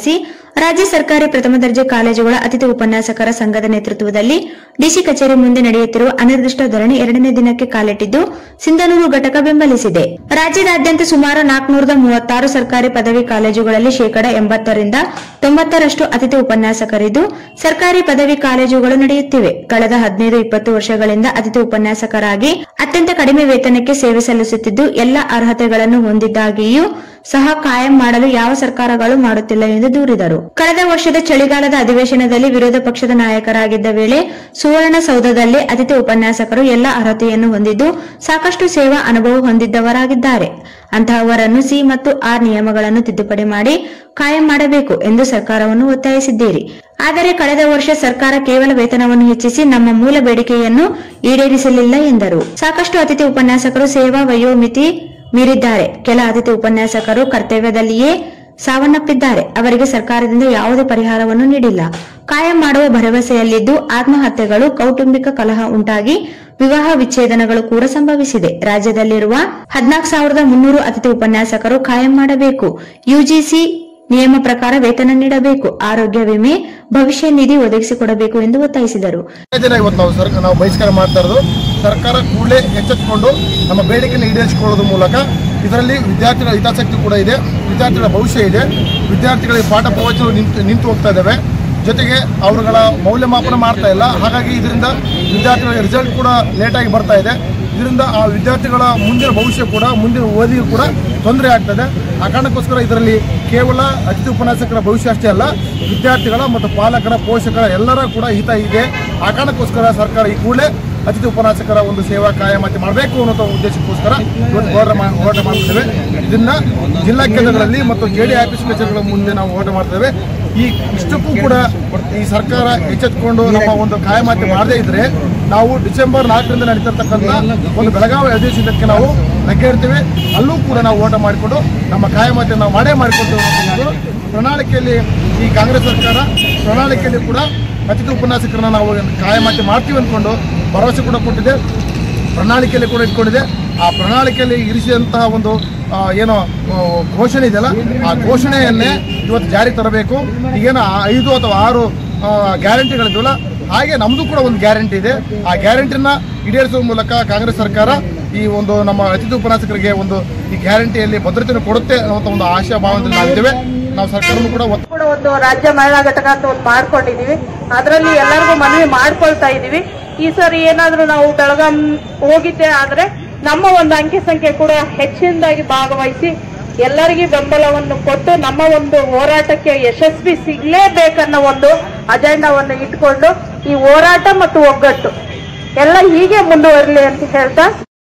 Speaker 4: ರಾಜ್ಯ ಸರ್ಕಾರಿ ಪ್ರಥಮ ದರ್ಜೆ ಕಾಲೇಜುಗಳ ಅತಿಥಿ ಉಪನ್ಯಾಸಕರ ಸಂಘದ ನೇತೃತ್ವದಲ್ಲಿ ಡಿಸಿ ಕಚೇರಿ ಮುಂದೆ ನಡೆಯುತ್ತಿರುವ ಅನಿರ್ದಿಷ್ಟ ಧರಣಿ ಎರಡನೇ ದಿನಕ್ಕೆ ಕಾಲಿಟ್ಟಿದ್ದು ಸಿಂಧನೂರು ಘಟಕ ಬೆಂಬಲಿಸಿದೆ ರಾಜ್ಯದಾದ್ಯಂತ ಸುಮಾರು ನಾಲ್ಕುನೂರದ ಮೂವತ್ತಾರು ಸರ್ಕಾರಿ ಪದವಿ ಕಾಲೇಜುಗಳಲ್ಲಿ ಶೇಕಡ ಎಂಬತ್ತರಿಂದ ತೊಂಬತ್ತರಷ್ಟು ಅತಿಥಿ ಉಪನ್ಯಾಸಕರಿದ್ದು ಸರ್ಕಾರಿ ಪದವಿ ಕಾಲೇಜುಗಳು ನಡೆಯುತ್ತಿವೆ ಕಳೆದ ಹದಿನೈದು ಇಪ್ಪತ್ತು ವರ್ಷಗಳಿಂದ ಅತಿಥಿ ಉಪನ್ಯಾಸಕರಾಗಿ ಅತ್ಯಂತ ಕಡಿಮೆ ವೇತನಕ್ಕೆ ಸೇವೆ ಸಲ್ಲಿಸುತ್ತಿದ್ದು ಎಲ್ಲ ಅರ್ಹತೆಗಳನ್ನು ಹೊಂದಿದ್ದಾಗಿಯೂ ಸಹ ಕಾಯಂ ಮಾಡಲು ಯಾವ ಸರ್ಕಾರಗಳು ಮಾಡುತ್ತಿಲ್ಲ ಎಂದು ದೂರಿದರು ಕಳೆದ ವರ್ಷದ ಚಳಿಗಾಲದ ಅಧಿವೇಶನದಲ್ಲಿ ವಿರೋಧ ಪಕ್ಷದ ನಾಯಕರಾಗಿದ್ದ ವೇಳೆ ಸುವರ್ಣಸೌಧದಲ್ಲಿ ಅತಿಥಿ ಉಪನ್ಯಾಸಕರು ಎಲ್ಲ ಅರ್ಹತೆಯನ್ನು ಹೊಂದಿದ್ದು ಸಾಕಷ್ಟು ಸೇವಾ ಅನುಭವ ಹೊಂದಿದ್ದವರಾಗಿದ್ದಾರೆ ಅಂತಹವರನ್ನು ಸಿ ಮತ್ತು ಆರ್ ನಿಯಮಗಳನ್ನು ತಿದ್ದುಪಡಿ ಮಾಡಿ ಕಾಯಂ ಮಾಡಬೇಕು ಎಂದು ಸರ್ಕಾರವನ್ನು ಒತ್ತಾಯಿಸಿದ್ದೀರಿ ಆದರೆ ಕಳೆದ ವರ್ಷ ಸರ್ಕಾರ ಕೇವಲ ವೇತನವನ್ನು ಹೆಚ್ಚಿಸಿ ನಮ್ಮ ಮೂಲ ಬೇಡಿಕೆಯನ್ನು ಈಡೇರಿಸಲಿಲ್ಲ ಎಂದರು ಸಾಕಷ್ಟು ಅತಿಥಿ ಉಪನ್ಯಾಸಕರು ಸೇವಾ ವಯೋಮಿತಿ ಮೀರಿದ್ದಾರೆ ಕೆಲ ಅತಿಥಿ ಉಪನ್ಯಾಸಕರು ಕರ್ತವ್ಯದಲ್ಲಿಯೇ ಸಾವನ್ನಪ್ಪಿದ್ದಾರೆ ಅವರಿಗೆ ಸರ್ಕಾರದಿಂದ ಯಾವುದೇ ಪರಿಹಾರವನ್ನು ನೀಡಿಲ್ಲ ಕಾಯಂ ಮಾಡುವ ಭರವಸೆಯಲ್ಲಿದ್ದು ಆತ್ಮಹತ್ಯೆಗಳು ಕೌಟುಂಬಿಕ ಕಲಹ ಉಂಟಾಗಿ ವಿವಾಹ ವಿಚ್ಛೇದನಗಳು ಕೂಡ ಸಂಭವಿಸಿದೆ ರಾಜ್ಯದಲ್ಲಿರುವ ಹದಿನಾಲ್ಕು ಸಾವಿರದ ಮುನ್ನೂರು ಅತಿಥಿ ಉಪನ್ಯಾಸಕರು ಕಾಯಂ ಮಾಡಬೇಕು ಯುಜಿಸಿ ನಿಯಮ ಪ್ರಕಾರ ವೇತನ ನೀಡಬೇಕು ಆರೋಗ್ಯ ವಿಮೆ ಭವಿಷ್ಯ ನಿಧಿ ಒದಗಿಸಿಕೊಡಬೇಕು ಎಂದು ಒತ್ತಾಯಿಸಿದರು
Speaker 8: ದಿನ ಇವತ್ತು ನಾವು ಸರ್ ನಾವು ಬಹಿಷ್ಕಾರ ಮಾಡ್ತಾ ಇರೋದು ಸರ್ಕಾರ ಕೂಡಲೇ ಎಚ್ಚೆತ್ತುಕೊಂಡು ನಮ್ಮ ಬೇಡಿಕೆಯನ್ನು ಈಡೇರಿಸಿಕೊಳ್ಳೋದ್ರ ಮೂಲಕ ಇದರಲ್ಲಿ ವಿದ್ಯಾರ್ಥಿಗಳ ಹಿತಾಸಕ್ತಿ ಕೂಡ ಇದೆ ವಿದ್ಯಾರ್ಥಿಗಳ ಭವಿಷ್ಯ ಇದೆ ವಿದ್ಯಾರ್ಥಿಗಳಿಗೆ ಪಾಠ ಪ್ರವಚನಗಳು ನಿಂತು ನಿಂತು ಹೋಗ್ತಾ ಇದ್ದಾವೆ ಜೊತೆಗೆ ಅವರುಗಳ ಮೌಲ್ಯಮಾಪನ ಮಾಡ್ತಾ ಇಲ್ಲ ಹಾಗಾಗಿ ಇದರಿಂದ ವಿದ್ಯಾರ್ಥಿಗಳ ರಿಸಲ್ಟ್ ಕೂಡ ಲೇಟಾಗಿ ಬರ್ತಾ ಇದೆ ಇದರಿಂದ ಆ ವಿದ್ಯಾರ್ಥಿಗಳ ಮುಂದಿನ ಭವಿಷ್ಯ ಕೂಡ ಮುಂದಿನ ಓದಿಗೂ ಕೂಡ ತೊಂದರೆ ಆಗ್ತದೆ ಆ ಕಾರಣಕ್ಕೋಸ್ಕರ ಇದರಲ್ಲಿ ಕೇವಲ ಅತಿಥಿ ಉಪನ್ಯಾಸಕರ ಭವಿಷ್ಯ ಅಷ್ಟೇ ಅಲ್ಲ ವಿದ್ಯಾರ್ಥಿಗಳ ಮತ್ತು ಪಾಲಕರ ಪೋಷಕರ ಎಲ್ಲರ ಕೂಡ ಹಿತ ಇದೆ ಆ ಕಾರಣಕ್ಕೋಸ್ಕರ ಸರ್ಕಾರ ಈ ಕೂಡಲೇ ಅತಿಥಿ ಉಪನ್ಯಾಸಕರ ಒಂದು ಸೇವಾ ಕಾಯಮಾತಿ ಮಾಡಬೇಕು ಅನ್ನೋ ಉದ್ದೇಶಕ್ಕೋಸ್ಕರ ಇವತ್ತು ಹೋರಾಟ ಮಾ- ಹೋರಾಟ ಮಾಡ್ತಿದ್ದೇವೆ ಇದನ್ನ ಜಿಲ್ಲಾ ಕೇಂದ್ರಗಳಲ್ಲಿ ಮತ್ತು ಜೆ ಡಿ ಆಫೀಸ್ ಕಚೇರಿಗಳ ಮುಂದೆ ನಾವು ಹೋರಾಟ ಮಾಡ್ತೇವೆ ಈ ಇಷ್ಟಕ್ಕೂ ಕೂಡ ಈ ಸರ್ಕಾರ ಎಚ್ಚೆತ್ತುಕೊಂಡು ನಮ್ಮ ಒಂದು ಕಾಯಮಾತಿ ಮಾಡದೇ ಇದ್ರೆ ನಾವು ಡಿಸೆಂಬರ್ ನಾಲ್ಕರಿಂದ ನಡೀತಿರ್ತಕ್ಕಂಥ ಒಂದು ಬೆಳಗಾವಿ ಅಧಿವೇಶನಕ್ಕೆ ನಾವು ಲಗ್ಗೆ ಇಡ್ತೇವೆ ಅಲ್ಲೂ ಕೂಡ ನಾವು ಹೋರಾಟ ಮಾಡಿಕೊಂಡು ನಮ್ಮ ಕಾಯಮಾತಿ ನಾವು ಮಾಡೇ ಮಾಡಿಕೊಳ್ತೇವೆ ಅನ್ನೋದು ಪ್ರಣಾಳಿಕೆಯಲ್ಲಿ ಈ ಕಾಂಗ್ರೆಸ್ ಸರ್ಕಾರ ಪ್ರಣಾಳಿಕೆಯಲ್ಲಿ ಕೂಡ ಅತಿಥಿ ಉಪನ್ಯಾಸಕರನ್ನ ನಾವು ಕಾಯಮಾತಿ ಮಾಡ್ತೀವಿ ಅಂದ್ಕೊಂಡು ಭರವಸೆ ಕೂಡ ಕೊಟ್ಟಿದೆ ಪ್ರಣಾಳಿಕೆಯಲ್ಲಿ ಕೂಡ ಇಟ್ಕೊಂಡಿದೆ ಆ ಪ್ರಣಾಳಿಕೆಯಲ್ಲಿ ಇರಿಸಿದಂತಹ ಒಂದು ಆ, ಏನೋ ಆ, ಘೋಷಣೆ ಇದೆಯಲ್ಲ ಆ ಘೋಷಣೆಯನ್ನೇ ಇವತ್ತು ಜಾರಿ ತರಬೇಕು ಈಗೇನೋ ಆ ಐದು ಅಥವಾ ಆರು ಗ್ಯಾರಂಟಿಗಳಿದ್ವಲ್ಲ ಹಾಗೆ ನಮ್ಮದು ಕೂಡ ಒಂದು ಗ್ಯಾರಂಟಿ ಇದೆ ಆ ಗ್ಯಾರಂಟಿನ ಈಡೇರಿಸುವ ಮೂಲಕ ಕಾಂಗ್ರೆಸ್ ಸರ್ಕಾರ ಈ ಒಂದು ನಮ್ಮ ಅತಿಥಿ ಉಪನ್ಯಾಸಕರಿಗೆ ಒಂದು ಈ ಗ್ಯಾರಂಟಿಯಲ್ಲಿ ಭದ್ರತೆಯನ್ನು ಕೊಡುತ್ತೆ ಅನ್ನುವಂಥ ಒಂದು ಆಶಾ ಭಾವನೆಯಲ್ಲಿ ನಾವಿದ್ದೇವೆ ನಾವು ಸರ್ಕಾರವನ್ನು ಕೂಡ ಒತ್ತು
Speaker 9: ಕೂಡ ಒಂದು ರಾಜ್ಯ ಮಹಿಳಾ ಘಟಕ ಅಂತ ಒಂದು ಮಾಡ್ಕೊಂಡಿದೀವಿ ಅದರಲ್ಲಿ ಎಲ್ಲರಿಗೂ ಮನವಿ ಮಾಡ್ಕೊಳ್ತಾ ಇದೀವಿ ಈ ಸರಿ ಏನಾದ್ರೂ ನಾವು ಬೆಳಗಾಂ ಹೋಗಿದ್ದೆ ಆದ್ರೆ ನಮ್ಮ ಒಂದು ಅಂಕಿ ಸಂಖ್ಯೆ ಕೂಡ ಹೆಚ್ಚಿನದಾಗಿ ಭಾಗವಹಿಸಿ ಎಲ್ಲರಿಗೂ ಬೆಂಬಲವನ್ನು ಕೊಟ್ಟು ನಮ್ಮ ಒಂದು ಹೋರಾಟಕ್ಕೆ ಯಶಸ್ವಿ ಸಿಗ್ಲೇಬೇಕನ್ನೋ ಒಂದು ಅಜೆಂಡಾವನ್ನು ಇಟ್ಕೊಂಡು ಈ ಹೋರಾಟ ಮತ್ತು ಒಗ್ಗಟ್ಟು ಎಲ್ಲ ಹೀಗೆ ಮುಂದುವರಲಿ ಅಂತ ಹೇಳ್ತಾ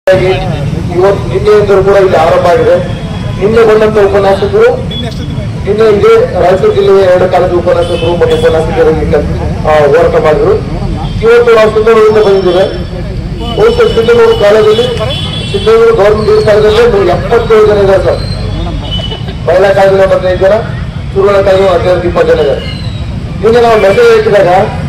Speaker 8: ಇವತ್ತು ನಿನ್ನೆಯಿಂದಲೂ ಕೂಡ ಇಲ್ಲಿ ಆರಂಭ ಆಗಿದೆ ನಿನ್ನೆ ಬಂದಂತ ಉಪನ್ಯಾಸಕರು ನಿನ್ನೆ ಇದೇ ರಾಯಚೂರು ಜಿಲ್ಲೆಯ ಎರಡು ಕಾಲೇಜು ಉಪನ್ಯಾಸಕರು ಮತ್ತು ಉಪನ್ಯಾಸಕರು ಇಲ್ಲಿ ಆ, ಹೋರಾಟ ಮಾಡಿದ್ರು ಇವತ್ತು ನಾವು ಸಿಂಧನೂರಿಂದ ಬಂದಿದ್ದೇವೆ ಬಹುಶಃ ಸಿಂಧನೂರು ಕಾಲೇಜಲ್ಲಿ ಸಿಂಧನೂರು ಗೌರ್ಮೆಂಟ್ ಕಾಲೇಜಲ್ಲಿ ಎಪ್ಪತ್ತೇಳು ಜನ ಇದ್ದಾರೆ ಸರ್ ಮಹಿಳಾ ಕಾಲೇಜಿನ ಹದಿನೈದು ಜನ ಸುರುಳ ಕಾಲೇಜು ಹದಿನೈದು ಇಪ್ಪತ್ತು ಜನ ಇದ್ದಾರೆ ನಿನ್ನೆ ನಾವು ಮೆಸೇಜ್ ಹಾಕಿದಾಗ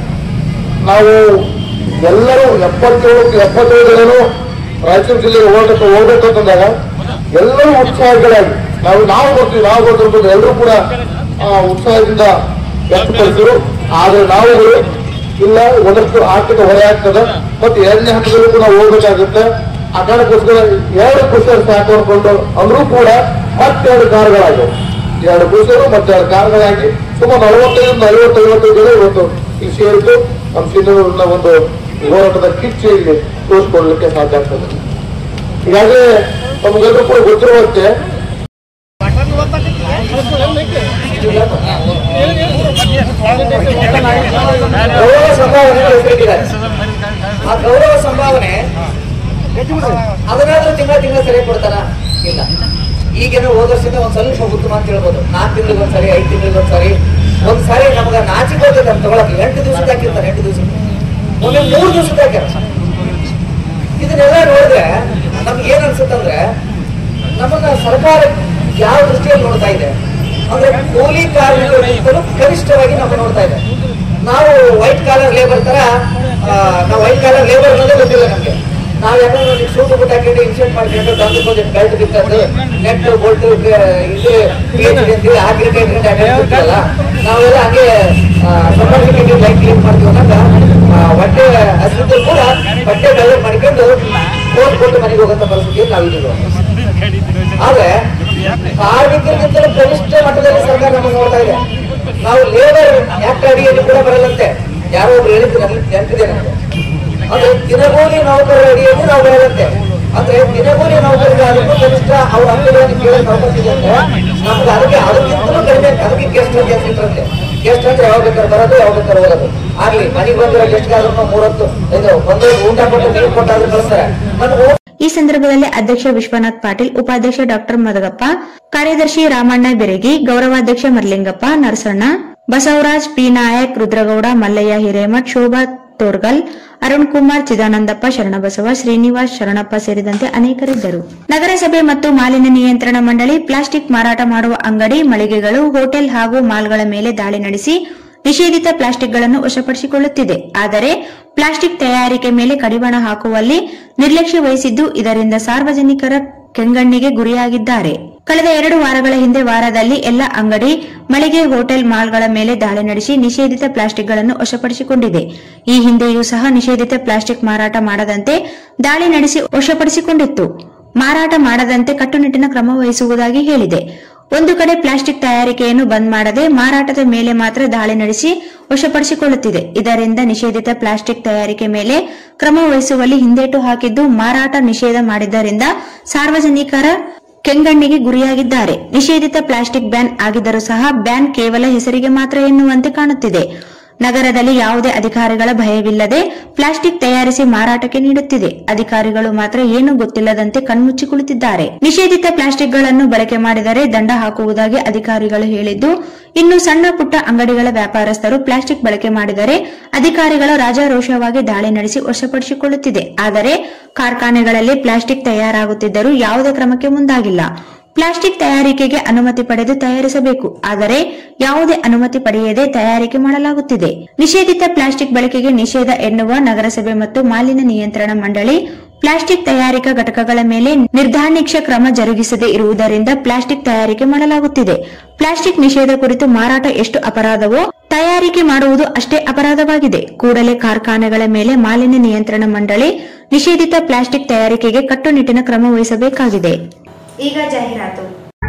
Speaker 8: ನಾವು ಎಲ್ಲರೂ ಎಪ್ಪತ್ತೇಳು ಎಪ್ಪತ್ತೇಳು ಜನರು ರಾಯಚೂರು ಜಿಲ್ಲೆಗೆ ಹೋಗ್ಬೇಕು ಹೋಗ್ಬೇಕು ಅಂತಂದಾಗ ಎಲ್ಲರೂ ಉತ್ಸಾಹಗಳಾಗಿ ನಾವು ನಾವು ಬರ್ತೀವಿ ನಾವು ಬರ್ತೀವಿ ಎಲ್ಲರೂ ಕೂಡ ಆ, ಉತ್ಸಾಹದಿಂದ ವ್ಯಕ್ತಪಡಿಸಿದ್ರು ಆದ್ರೆ ನಾವುಗಳು ಇಲ್ಲ ಒಂದಷ್ಟು ಆರ್ಥಿಕ ಹೊರೆ ಆಗ್ತದೆ ಮತ್ತೆ ಎರಡನೇ ಹಂತದಲ್ಲೂ ಕೂಡ ಹೋಗ್ಬೇಕಾಗುತ್ತೆ ಆ ಕಾರಣಕ್ಕೋಸ್ಕರ ಎರಡು ಪುಸ್ತಕ ಹಾಕೊಂಡು ಅಂದ್ರೂ ಕೂಡ ಮತ್ತೆರಡು ಕಾರುಗಳಾಗಿವೆ ಎರಡು ಪುಸ್ತಕರು ಮತ್ತೆ ಎರಡು ಕಾರುಗಳಾಗಿ ಸುಮಾರು ನಲವತ್ತೈದು ನಲವತ್ತು ಐವತ್ತೈದು ಜನ ಇವತ್ತು ಇಲ್ಲಿ ಸೇರಿದ್ದು ನಮ್ಮ ಸಿಂಧೂರಿನ ಒಂದು ಹೋರಾಟದ ಕಿಚ್ಚು ಇಲ್ಲಿ ತೋರಿಸ್ಕೊಡ್ಲಿಕ್ಕೆ ಸಾಧ್ಯ ಆಗ್ತದೆ ಈಗಾಗಲೇ ನಮಗೆಲ್ಲರೂ ಕೂಡ ಗೊತ್ತಿರುವಂತೆ
Speaker 10: ಗೌರವ ಸಂಭಾವನೆ ಕೊಟ್ಟಿದ್ದಾರೆ ಆ ಗೌರವ ಸಂಭಾವನೆ ಅದನ್ನಾದ್ರೂ ತಿಂಗಳ ತಿಂಗಳ ಸರಿ ಕೊಡ್ತಾರ ಇಲ್ಲ ಈಗೇನೋ ಹೋದ ವರ್ಷದಿಂದ ಒಂದ್ ಸ್ವಲ್ಪ ಉತ್ತಮ ಅಂತ ಹೇಳ್ಬೋದು ನಾಲ್ಕು ತಿಂಗಳಿಗೆ ಒಂದ್ಸರಿ ಐದು ತಿಂಗಳಿಗೆ ಒಂದ್ಸರಿ ಒಂದ್ ಸಾರಿ ನಮಗ ನಾಚಿಕೆ ಹೋಗ್ತದೆ ಅಂತ ತಗೊಳಕ್ಕೆ ಎಂಟು ದಿವಸಕ್ಕೆ ಹಾಕಿರ್ತಾರೆ ಎಂಟು ದಿವಸ ಒಮ್ಮೆ ಮೂರು ದಿವಸಕ್ಕೆ ಹಾಕ್ಯಾರ ಇದನ್ನೆಲ್ಲ ನೋಡಿದ್ರೆ ನಮ್ಗೆ ಏನ್ ಅನ್ಸುತ್ತಂದ್ರೆ ನಮ್ಮನ್ನ ಸರ್ಕಾರ ಯಾವ ದೃಷ್ಟಿಯಲ್ಲಿ ನೋಡ್ತಾ ಇದೆ ಅಂದ್ರೆ ಕೂಲಿ ಕಾರ್ಮಿಕರಿಗಿಂತಲೂ ಕನಿಷ್ಠವಾಗಿ ನಮ್ಮ ನೋಡ್ತಾ ಇದೆ ನಾವು ವೈಟ್ ಕಾಲರ್ ಲೇಬರ್ ತರ ಆ, ನಾವು ವೈಟ್ ಕಾಲರ್ ಲೇಬರ್ ಅನ್ನೋದೇ ಗೊತ್ತಿಲ್ಲ ನಮ್ಗೆ ನಾವ್ ಯಾಕಂದ್ರೆ ಶೂಟ್ ಬುಟ್ ಹಾಕಿಟ್ಟು ಇನ್ಸೆಂಟ್ ಮಾಡಿಕೊಂಡು ತಂದು ಬಂದು ಬೆಲ್ಟ್ ಬಿತ್ತಂದು ನೆಟ್ ಬೋಲ್ಟ್ ಇದು ಪಿ ಎಚ್ ಡಿ ಅಂತೇಳಿ ಆ ಗ್ರೇಡ್ ಗ್ರೇಡ್ ಹಾಕಿರ್ತೀವಲ್ಲ ನಾವೆಲ್ಲ ಹಂಗೆ ಸಂಬಂಧಿಕರಿಗೆ ಲೈಟ್ ಕ್ಲೀನ್ ಮಾಡ್ತೀವಿ ಅನ್ನೋದ ಹೊಟ್ಟೆ ಹಸಿದ್ರು ಕೂಡ ಬಟ್ಟೆ ಬೆಳೆ ಮಾಡ್ಕೊಂಡು ಕೋಟ್ ಕೊಟ್ಟು ಮನೆಗೆ ಹೋಗಂತ ಪರಿಸ್ಥಿತಿ ನಾವಿದ್ದೀವಿ ಆದ್ರೆ ಕಾರ್ಮಿಕರಿಗಿಂತಲೂ ಕನಿಷ್ಠ ಮಟ್ಟದಲ್ಲಿ ಸರ್ಕಾರ ನಮಗೆ ನೋಡ್ತಾ ಇದೆ ನಾವು ಲೇಬರ್ ಆಕ್ಟ್ ಅಡಿಯಲ್ಲಿ ಕೂಡ ಬರಲ್ಲಂತೆ ಯಾರೋ ಒಬ್ರು ಹೇಳಿದ್ರು ನನಗೆ ನೆನಪಿದೆ ನನಗೆ ಅಂದ್ರೆ ದಿನಗೂಲಿ ನೌಕರರ ಅಡಿಯಲ್ಲಿ ನಾವು ಬರಲ್ಲಂತೆ ಅಂದ್ರೆ ದಿನಗೂಲಿ ನೌಕರರಿಗಾದ್ರೂ ಕನಿಷ್ಠ ಅವ್ರ ಅಂಗಡಿಯನ್ನು ಕೇಳಕ್ ಅವಕಾಶ ಇದೆ ಅಂದ್ರೆ ನಮ್ಗೆ ಅದಕ್ಕೆ ಅದಕ್ಕಿಂತಲೂ ಕಡಿಮೆ ಅದಕ್ಕೆ ಗೆಸ್ಟ್ ಅಂತ ಹೆಸರಿಟ್ರಂತೆ ಗೆಸ್ಟ್ ಅಂದ್ರೆ ಯಾವಾಗ ಬೇಕಾದ್ರೆ ಬರೋದು ಯಾವಾಗ ಬೇಕಾದ್ರೆ ಹೋಗೋದು ಆಗ್ಲಿ ಮನೆಗೆ ಬಂದಿರೋ ಗೆಸ್ಟ್ಗಾದ್ರೂ ಮೂರೊತ್ತು ಇದು ಒಂದು ಊಟ ಕೊಟ್ಟು ನೀರು ಕೊಟ್ಟಾದ್ರೂ ಕಳಿಸ್ತಾರೆ ಮತ್ತೆ
Speaker 4: ಈ ಸಂದರ್ಭದಲ್ಲಿ ಅಧ್ಯಕ್ಷ ವಿಶ್ವನಾಥ್ ಪಾಟೀಲ್ ಉಪಾಧ್ಯಕ್ಷ ಡಾಕ್ಟರ್ ಮದಗಪ್ಪ ಕಾರ್ಯದರ್ಶಿ ರಾಮಣ್ಣ ಬೆರಗಿ ಗೌರವಾಧ್ಯಕ್ಷ ಮರ್ಲಿಂಗಪ್ಪ ನರಸಣ್ಣ ಬಸವರಾಜ್ ಪಿ ನಾಯಕ್ ರುದ್ರಗೌಡ ಮಲ್ಲಯ್ಯ ಹಿರೇಮಠ್ ಶೋಭಾ ತೋರ್ಗಲ್ ಅರುಣ್ ಕುಮಾರ್ ಚಿದಾನಂದಪ್ಪ ಶರಣಬಸವ ಶ್ರೀನಿವಾಸ್ ಶರಣಪ್ಪ ಸೇರಿದಂತೆ ಅನೇಕರಿದ್ದರು ನಗರಸಭೆ ಮತ್ತು ಮಾಲಿನ್ಯ ನಿಯಂತ್ರಣ ಮಂಡಳಿ ಪ್ಲಾಸ್ಟಿಕ್ ಮಾರಾಟ ಮಾಡುವ ಅಂಗಡಿ ಮಳಿಗೆಗಳು ಹೋಟೆಲ್ ಹಾಗೂ ಮಾಲ್ಗಳ ಮೇಲೆ ದಾಳಿ ನಡೆಸಿ ನಿಷೇಧಿತ ಪ್ಲಾಸ್ಟಿಕ್ಗಳನ್ನು ವಶಪಡಿಸಿಕೊಳ್ಳುತ್ತಿದೆ ಆದರೆ ಪ್ಲಾಸ್ಟಿಕ್ ತಯಾರಿಕೆ ಮೇಲೆ ಕಡಿವಾಣ ಹಾಕುವಲ್ಲಿ ನಿರ್ಲಕ್ಷ್ಯ ವಹಿಸಿದ್ದು ಇದರಿಂದ ಸಾರ್ವಜನಿಕರ ಕೆಂಗಣ್ಣಿಗೆ ಗುರಿಯಾಗಿದ್ದಾರೆ ಕಳೆದ ಎರಡು ವಾರಗಳ ಹಿಂದೆ ವಾರದಲ್ಲಿ ಎಲ್ಲ ಅಂಗಡಿ ಮಳಿಗೆ ಹೋಟೆಲ್ ಮಾಲ್ಗಳ ಮೇಲೆ ದಾಳಿ ನಡೆಸಿ ನಿಷೇಧಿತ ಪ್ಲಾಸ್ಟಿಕ್ಗಳನ್ನು ವಶಪಡಿಸಿಕೊಂಡಿದೆ ಈ ಹಿಂದೆಯೂ ಸಹ ನಿಷೇಧಿತ ಪ್ಲಾಸ್ಟಿಕ್ ಮಾರಾಟ ಮಾಡದಂತೆ ದಾಳಿ ನಡೆಸಿ ವಶಪಡಿಸಿಕೊಂಡಿತ್ತು ಮಾರಾಟ ಮಾಡದಂತೆ ಕಟ್ಟುನಿಟ್ಟಿನ ಕ್ರಮ ವಹಿಸುವುದಾಗಿ ಹೇಳಿದೆ ಒಂದು ಕಡೆ ಪ್ಲಾಸ್ಟಿಕ್ ತಯಾರಿಕೆಯನ್ನು ಬಂದ್ ಮಾಡದೆ ಮಾರಾಟದ ಮೇಲೆ ಮಾತ್ರ ದಾಳಿ ನಡೆಸಿ ವಶಪಡಿಸಿಕೊಳ್ಳುತ್ತಿದೆ ಇದರಿಂದ ನಿಷೇಧಿತ ಪ್ಲಾಸ್ಟಿಕ್ ತಯಾರಿಕೆ ಮೇಲೆ ಕ್ರಮ ವಹಿಸುವಲ್ಲಿ ಹಿಂದೇಟು ಹಾಕಿದ್ದು ಮಾರಾಟ ನಿಷೇಧ ಮಾಡಿದ್ದರಿಂದ ಸಾರ್ವಜನಿಕರ ಕೆಂಗಣ್ಣಿಗೆ ಗುರಿಯಾಗಿದ್ದಾರೆ ನಿಷೇಧಿತ ಪ್ಲಾಸ್ಟಿಕ್ ಬ್ಯಾನ್ ಆಗಿದ್ದರೂ ಸಹ ಬ್ಯಾನ್ ಕೇವಲ ಹೆಸರಿಗೆ ಮಾತ್ರ ಎನ್ನುವಂತೆ ಕಾಣುತ್ತಿದೆ ನಗರದಲ್ಲಿ ಯಾವುದೇ ಅಧಿಕಾರಿಗಳ ಭಯವಿಲ್ಲದೆ ಪ್ಲಾಸ್ಟಿಕ್ ತಯಾರಿಸಿ ಮಾರಾಟಕ್ಕೆ ನೀಡುತ್ತಿದೆ ಅಧಿಕಾರಿಗಳು ಮಾತ್ರ ಏನು ಗೊತ್ತಿಲ್ಲದಂತೆ ಕಣ್ಮುಚ್ಚಿ ಕುಳಿತಿದ್ದಾರೆ ನಿಷೇಧಿತ ಪ್ಲಾಸ್ಟಿಕ್ಗಳನ್ನು ಬಳಕೆ ಮಾಡಿದರೆ ದಂಡ ಹಾಕುವುದಾಗಿ ಅಧಿಕಾರಿಗಳು ಹೇಳಿದ್ದು ಇನ್ನು ಸಣ್ಣ ಪುಟ್ಟ ಅಂಗಡಿಗಳ ವ್ಯಾಪಾರಸ್ಥರು ಪ್ಲಾಸ್ಟಿಕ್ ಬಳಕೆ ಮಾಡಿದರೆ ಅಧಿಕಾರಿಗಳು ರಾಜಾರೋಷವಾಗಿ ದಾಳಿ ನಡೆಸಿ ವಶಪಡಿಸಿಕೊಳ್ಳುತ್ತಿದೆ ಆದರೆ ಕಾರ್ಖಾನೆಗಳಲ್ಲಿ ಪ್ಲಾಸ್ಟಿಕ್ ತಯಾರಾಗುತ್ತಿದ್ದರೂ ಯಾವುದೇ ಕ್ರಮಕ್ಕೆ ಮುಂದಾಗಿಲ್ಲ ಪ್ಲಾಸ್ಟಿಕ್ ತಯಾರಿಕೆಗೆ ಅನುಮತಿ ಪಡೆದು ತಯಾರಿಸಬೇಕು ಆದರೆ ಯಾವುದೇ ಅನುಮತಿ ಪಡೆಯದೆ ತಯಾರಿಕೆ ಮಾಡಲಾಗುತ್ತಿದೆ ನಿಷೇಧಿತ ಪ್ಲಾಸ್ಟಿಕ್ ಬಳಕೆಗೆ ನಿಷೇಧ ಎನ್ನುವ ನಗರಸಭೆ ಮತ್ತು ಮಾಲಿನ್ಯ ನಿಯಂತ್ರಣ ಮಂಡಳಿ ಪ್ಲಾಸ್ಟಿಕ್ ತಯಾರಿಕಾ ಘಟಕಗಳ ಮೇಲೆ ನಿರ್ಧಾನಿಕ್ಷ ಕ್ರಮ ಜರುಗಿಸದೆ ಇರುವುದರಿಂದ ಪ್ಲಾಸ್ಟಿಕ್ ತಯಾರಿಕೆ ಮಾಡಲಾಗುತ್ತಿದೆ ಪ್ಲಾಸ್ಟಿಕ್ ನಿಷೇಧ ಕುರಿತು ಮಾರಾಟ ಎಷ್ಟು ಅಪರಾಧವೋ ತಯಾರಿಕೆ ಮಾಡುವುದು ಅಷ್ಟೇ ಅಪರಾಧವಾಗಿದೆ ಕೂಡಲೇ ಕಾರ್ಖಾನೆಗಳ ಮೇಲೆ ಮಾಲಿನ್ಯ ನಿಯಂತ್ರಣ ಮಂಡಳಿ ನಿಷೇಧಿತ ಪ್ಲಾಸ್ಟಿಕ್ ತಯಾರಿಕೆಗೆ ಕಟ್ಟುನಿಟ್ಟಿನ ಕ್ರಮ ವಹಿಸಬೇಕಾಗಿದೆ
Speaker 1: ಈಗ ಜಾಹೀರಾತು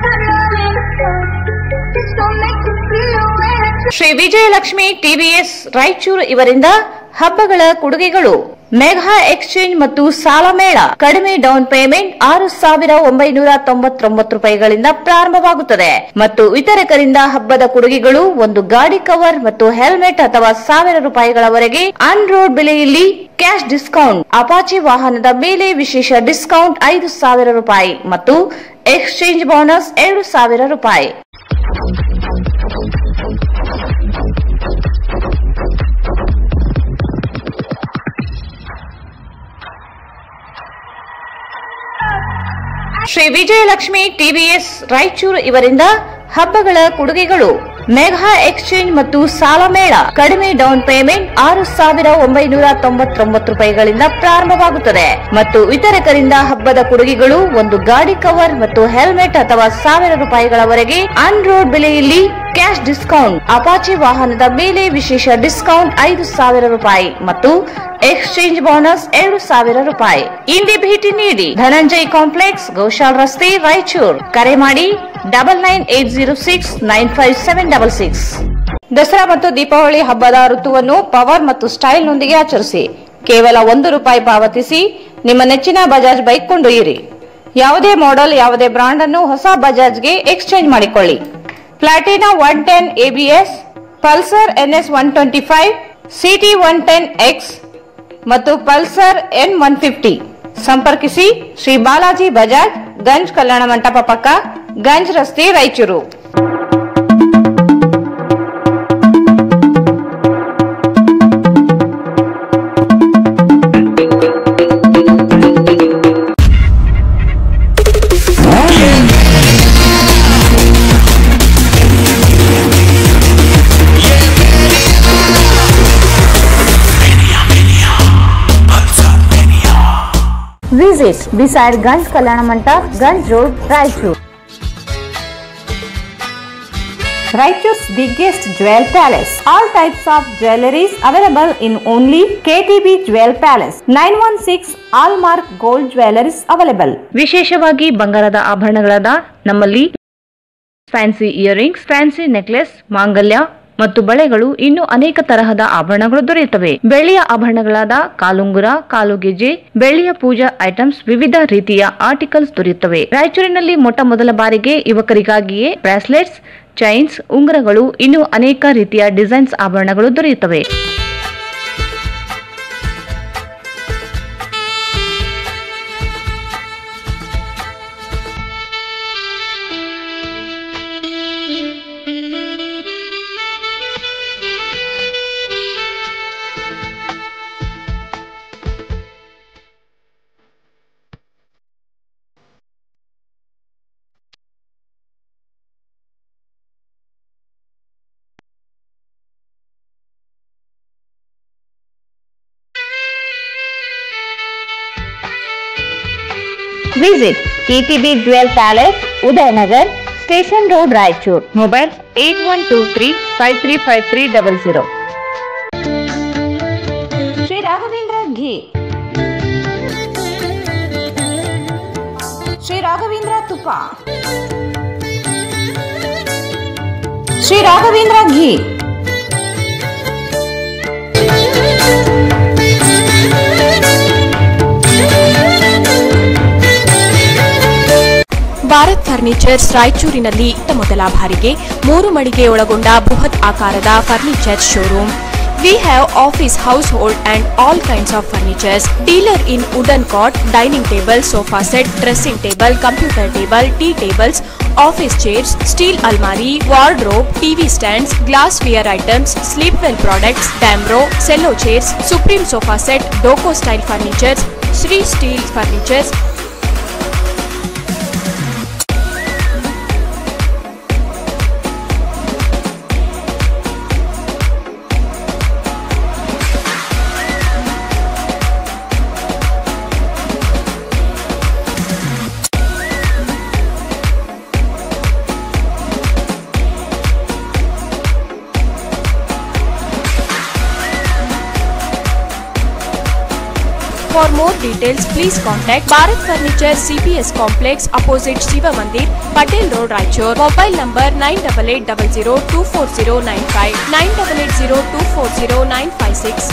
Speaker 2: ಶ್ರೀ ವಿಜಯಲಕ್ಷ್ಮಿ ಟಿವಿಎಸ್ ರಾಯಚೂರು ಇವರಿಂದ ಹಬ್ಬಗಳ ಕೊಡುಗೆಗಳು ಮೆಗಾ ಎಕ್ಸ್ಚೇಂಜ್ ಮತ್ತು ಸಾಲ ಮೇಳ ಕಡಿಮೆ ಡೌನ್ ಪೇಮೆಂಟ್ ಆರು ಸಾವಿರ ಒಂಬೈನೂರ ತೊಂಬತ್ತೊಂಬತ್ತು ರೂಪಾಯಿಗಳಿಂದ ಪ್ರಾರಂಭವಾಗುತ್ತದೆ ಮತ್ತು ವಿತರಕರಿಂದ ಹಬ್ಬದ ಕೊಡುಗೆಗಳು ಒಂದು ಗಾಡಿ ಕವರ್ ಮತ್ತು ಹೆಲ್ಮೆಟ್ ಅಥವಾ ಸಾವಿರ ರೂಪಾಯಿಗಳವರೆಗೆ ಆನ್ ರೋಡ್ ಬೆಲೆಯಲ್ಲಿ ಕ್ಯಾಶ್ ಡಿಸ್ಕೌಂಟ್ ಅಪಾಚಿ ವಾಹನದ ಮೇಲೆ ವಿಶೇಷ ಡಿಸ್ಕೌಂಟ್ ಐದು ಸಾವಿರ ರೂಪಾಯಿ ಮತ್ತು ಎಕ್ಸ್ಚೇಂಜ್ ಬೋನಸ್ ಎರಡು ಸಾವಿರ ರೂಪಾಯಿ ಶ್ರೀ ವಿಜಯಲಕ್ಷ್ಮಿ ಟಿವಿಎಸ್ ರಾಯಚೂರು ಇವರಿಂದ ಹಬ್ಬಗಳ ಕೊಡುಗೆಗಳು ಮೆಗಾ ಎಕ್ಸ್ಚೇಂಜ್ ಮತ್ತು ಸಾಲ ಮೇಳ ಕಡಿಮೆ ಡೌನ್ ಪೇಮೆಂಟ್ ಆರು ಸಾವಿರ ಒಂಬೈನೂರ ತೊಂಬತ್ತೊಂಬತ್ತು ರೂಪಾಯಿಗಳಿಂದ ಪ್ರಾರಂಭವಾಗುತ್ತದೆ ಮತ್ತು ವಿತರಕರಿಂದ ಹಬ್ಬದ ಕೊಡುಗೆಗಳು ಒಂದು ಗಾಡಿ ಕವರ್ ಮತ್ತು ಹೆಲ್ಮೆಟ್ ಅಥವಾ ಸಾವಿರ ರೂಪಾಯಿಗಳವರೆಗೆ ಆನ್ ರೋಡ್ ಬೆಲೆಯಲ್ಲಿ ಕ್ಯಾಶ್ ಡಿಸ್ಕೌಂಟ್ ಅಪಾಚಿ ವಾಹನದ ಮೇಲೆ ವಿಶೇಷ ಡಿಸ್ಕೌಂಟ್ ಐದು ಸಾವಿರ ರೂಪಾಯಿ ಮತ್ತು ಎಕ್ಸ್ಚೇಂಜ್ ಬೋನಸ್ ಎರಡು ಸಾವಿರ ರೂಪಾಯಿ ಇಂದೇ ಭೇಟಿ ನೀಡಿ ಧನಂಜಯ್ ಕಾಂಪ್ಲೆಕ್ಸ್ ಗೋಶಾಲ್ ರಸ್ತೆ ರಾಯಚೂರ್ ಕರೆ ಮಾಡಿ double nine eight zero six nine five seven double six Dasara ಮತ್ತು ದೀಪಾವಳಿ ಹಬ್ಬದ ಋತುವನ್ನು ಪವರ್ ಮತ್ತು ಸ್ಟೈಲ್ ನೊಂದಿಗೆ ಆಚರಿಸಿ ಕೇವಲ ಒಂದು ರೂಪಾಯಿ ಪಾವತಿಸಿ ನಿಮ್ಮ ನೆಚ್ಚಿನ ಬಜಾಜ್ ಬೈಕ್ ಕೊಂಡೊಯ್ಯಿರಿ ಯಾವುದೇ ಮಾಡೆಲ್ ಯಾವುದೇ ಬ್ರಾಂಡ್ ಅನ್ನು ಹೊಸ ಬಜಾಜ್ಗೆ ಎಕ್ಸ್ಚೇಂಜ್ ಮಾಡಿಕೊಳ್ಳಿ Platina one ten ABS Pulsar NS one twenty five CT one ten X ಮತ್ತು ಪಲ್ಸರ್ ಎನ್ ಒನ್ ಫಿಫ್ಟಿ ಸಂಪರ್ಕಿಸಿ ಶ್ರೀ ಬಾಲಾಜಿ ಬಜಾಜ್ ಗಂಜ್ ಕಲ್ಯಾಣ ಮಂಟಪ ಪಕ್ಕ ಗಂಜ್ ರಸ್ತೆ Raichur Visit beside Ganj Kalyana Mandap, Ganj Road, Raichur. Raichur's biggest jewel palace. All types of jewelries available in only KTB Jewel Palace. 916 Allmark Gold Jewelries available. ವಿಶೇಷವಾಗಿ ಬಂಗಾರದ ಆಭರಣಗಳಾದ ನಮ್ಮಲ್ಲಿ fancy earrings fancy necklace ಮಾಂಗಲ್ಯ ಮತ್ತು ಬಳೆಗಳು ಇನ್ನು ಅನೇಕ ತರಹದ ಆಭರಣಗಳು ದೊರೆಯುತ್ತವೆ ಬೆಳ್ಳಿಯ ಆಭರಣಗಳಾದ ಕಾಲುಂಗುರ ಕಾಲುಗೆಜೆ ಬೆಳ್ಳಿಯ ಪೂಜಾ ಐಟಮ್ಸ್ ವಿವಿಧ ರೀತಿಯ ಆರ್ಟಿಕಲ್ಸ್ ದೊರೆಯುತ್ತವೆ ರಾಯಚೂರಿನಲ್ಲಿ ಮೊಟ್ಟ ಮೊದಲ ಬಾರಿಗೆ ಯುವಕರಿಗಾಗಿಯೇ ಬ್ರಾಸ್ಲೆಟ್ಸ್ ಚೈನ್ಸ್ ಉಂಗುರಗಳು ಇನ್ನು ಅನೇಕ ರೀತಿಯ ಡಿಸೈನ್ಸ್ ಆಭರಣಗಳು ದೊರೆಯುತ್ತವೆ Visit KTB Jewel Palace, Udayanagar, Station Road, Raichur. Mobile 8123 535300. Shri Raghavendra ghee Shri Raghavendra ತುಪ್ಪ ಶ್ರೀ ರಾಘವೇಂದ್ರ ಘೀ
Speaker 3: ಭಾರತ್ ಫರ್ನಿಚರ್ಸ್ ರಾಯಚೂರಿನಲ್ಲಿ ಇತ್ತ ಮೊದಲ ಬಾರಿಗೆ ಮೂರು ಮಳಿಗೆ ಒಳಗೊಂಡ ಬೃಹತ್ ಆಕಾರದ furniture showroom we have office household and all kinds of furnitures dealer in wooden cot dining table sofa set dressing table computer table tea tables office chairs steel ಅಲ್ಮಾರಿ wardrobe TV stands glass ware items Sleepwell products Damro Cello chairs Supreme sofa set Doco style furnitures Shri steel furnitures For more details, please contact Bharat Furniture CPS Complex opposite Shiva Mandir, Patel Road, Raichur. Mobile number 9880240959, 9880240956,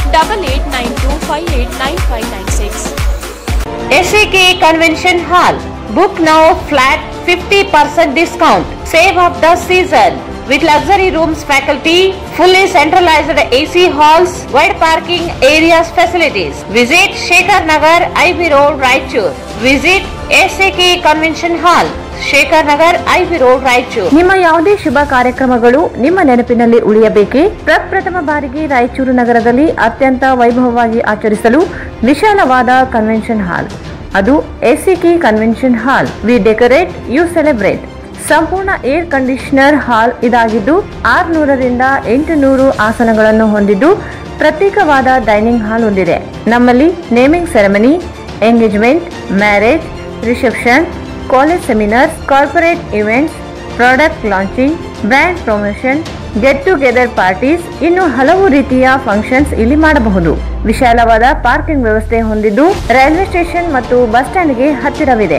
Speaker 3: 8892589596.
Speaker 2: SAK Convention Hall. Book now flat 50% discount. Save of the season. With luxury rooms, faculty, fully centralized AC halls, wide parking areas facilities. Visit Shekhar Nagar, IB Road, Raichur. Visit SAK Convention Hall. Shekhar Nagar IB road Raichur ನಿಮ್ಮ ಯಾವುದೇ ಶುಭ ಕಾರ್ಯಕ್ರಮಗಳು ನಿಮ್ಮ ನೆನಪಿನಲ್ಲಿ ಉಳಿಯಬೇಕೇ ಪ್ರಪ್ರಥಮ ಬಾರಿಗೆ ರಾಯಚೂರು ನಗರದಲ್ಲಿ ಅತ್ಯಂತ ವೈಭವವಾಗಿ ಆಚರಿಸಲು ವಿಶಾಲವಾದ ಕನ್ವೆನ್ಷನ್ ಹಾಲ್ ಅದು ACK convention hall we decorate you celebrate ಸಂಪೂರ್ಣ ಏರ್ ಕಂಡೀಷನರ್ ಹಾಲ್ ಇದಾಗಿದ್ದು ಆರ್ನೂರರಿಂದ ಎಂಟು ನೂರು ಆಸನಗಳನ್ನು ಹೊಂದಿದ್ದು ಪ್ರತ್ಯೇಕವಾದ ಡೈನಿಂಗ್ ಹಾಲ್ ಹೊಂದಿದೆ ನಮ್ಮಲ್ಲಿ naming ceremony engagement marriage reception college seminars corporate events product launching brand promotion get together parties ಇನ್ನು ಹಲವು ರೀತಿಯ ಫಂಕ್ಷನ್ಸ್ ಇಲ್ಲಿ ಮಾಡಬಹುದು ವಿಶಾಲವಾದ ಪಾರ್ಕಿಂಗ್ ವ್ಯವಸ್ಥೆ ಹೊಂದಿದ್ದು ರೈಲ್ವೆ ಸ್ಟೇಷನ್ ಮತ್ತು ಬಸ್ ಸ್ಟ್ಯಾಂಡ್ಗೆ ಹತ್ತಿರವಿದೆ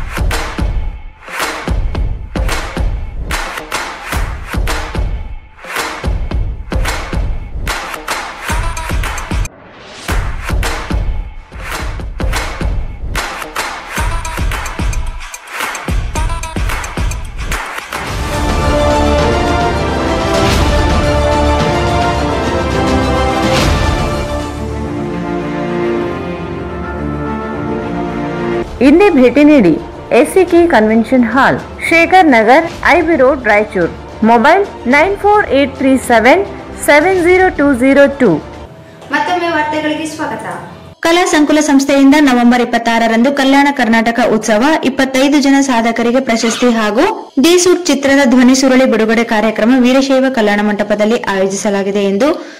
Speaker 2: ಇಲ್ಲಿ ಭೇಟಿ ನೀಡಿ ACK convention hall Shekhar Nagar IB road Raichur mobile nine four eight three seven seven zero two zero two
Speaker 1: ಮತ್ತೊಮ್ಮೆ ವಾರ್ತೆಗಳಿಗೆ ಸ್ವಾಗತ
Speaker 4: ಕಲಾ ಸಂಕುಲ ಸಂಸ್ಥೆಯಿಂದ ನವೆಂಬರ್ ಇಪ್ಪತ್ತಾರರಂದು ಕಲ್ಯಾಣ ಕರ್ನಾಟಕ ಉತ್ಸವ ಇಪ್ಪತ್ತೈದು ಜನ ಸಾಧಕರಿಗೆ ಪ್ರಶಸ್ತಿ ಹಾಗೂ ಡಿ ಸೂಟ್ ಚಿತ್ರದ ಧ್ವನಿ ಸುರುಳಿ ಬಿಡುಗಡೆ ಕಾರ್ಯಕ್ರಮ ವೀರಶೈವ ಕಲ್ಯಾಣ ಮಂಟಪದಲ್ಲಿ ಆಯೋಜಿಸಲಾಗಿದೆ ಎಂದು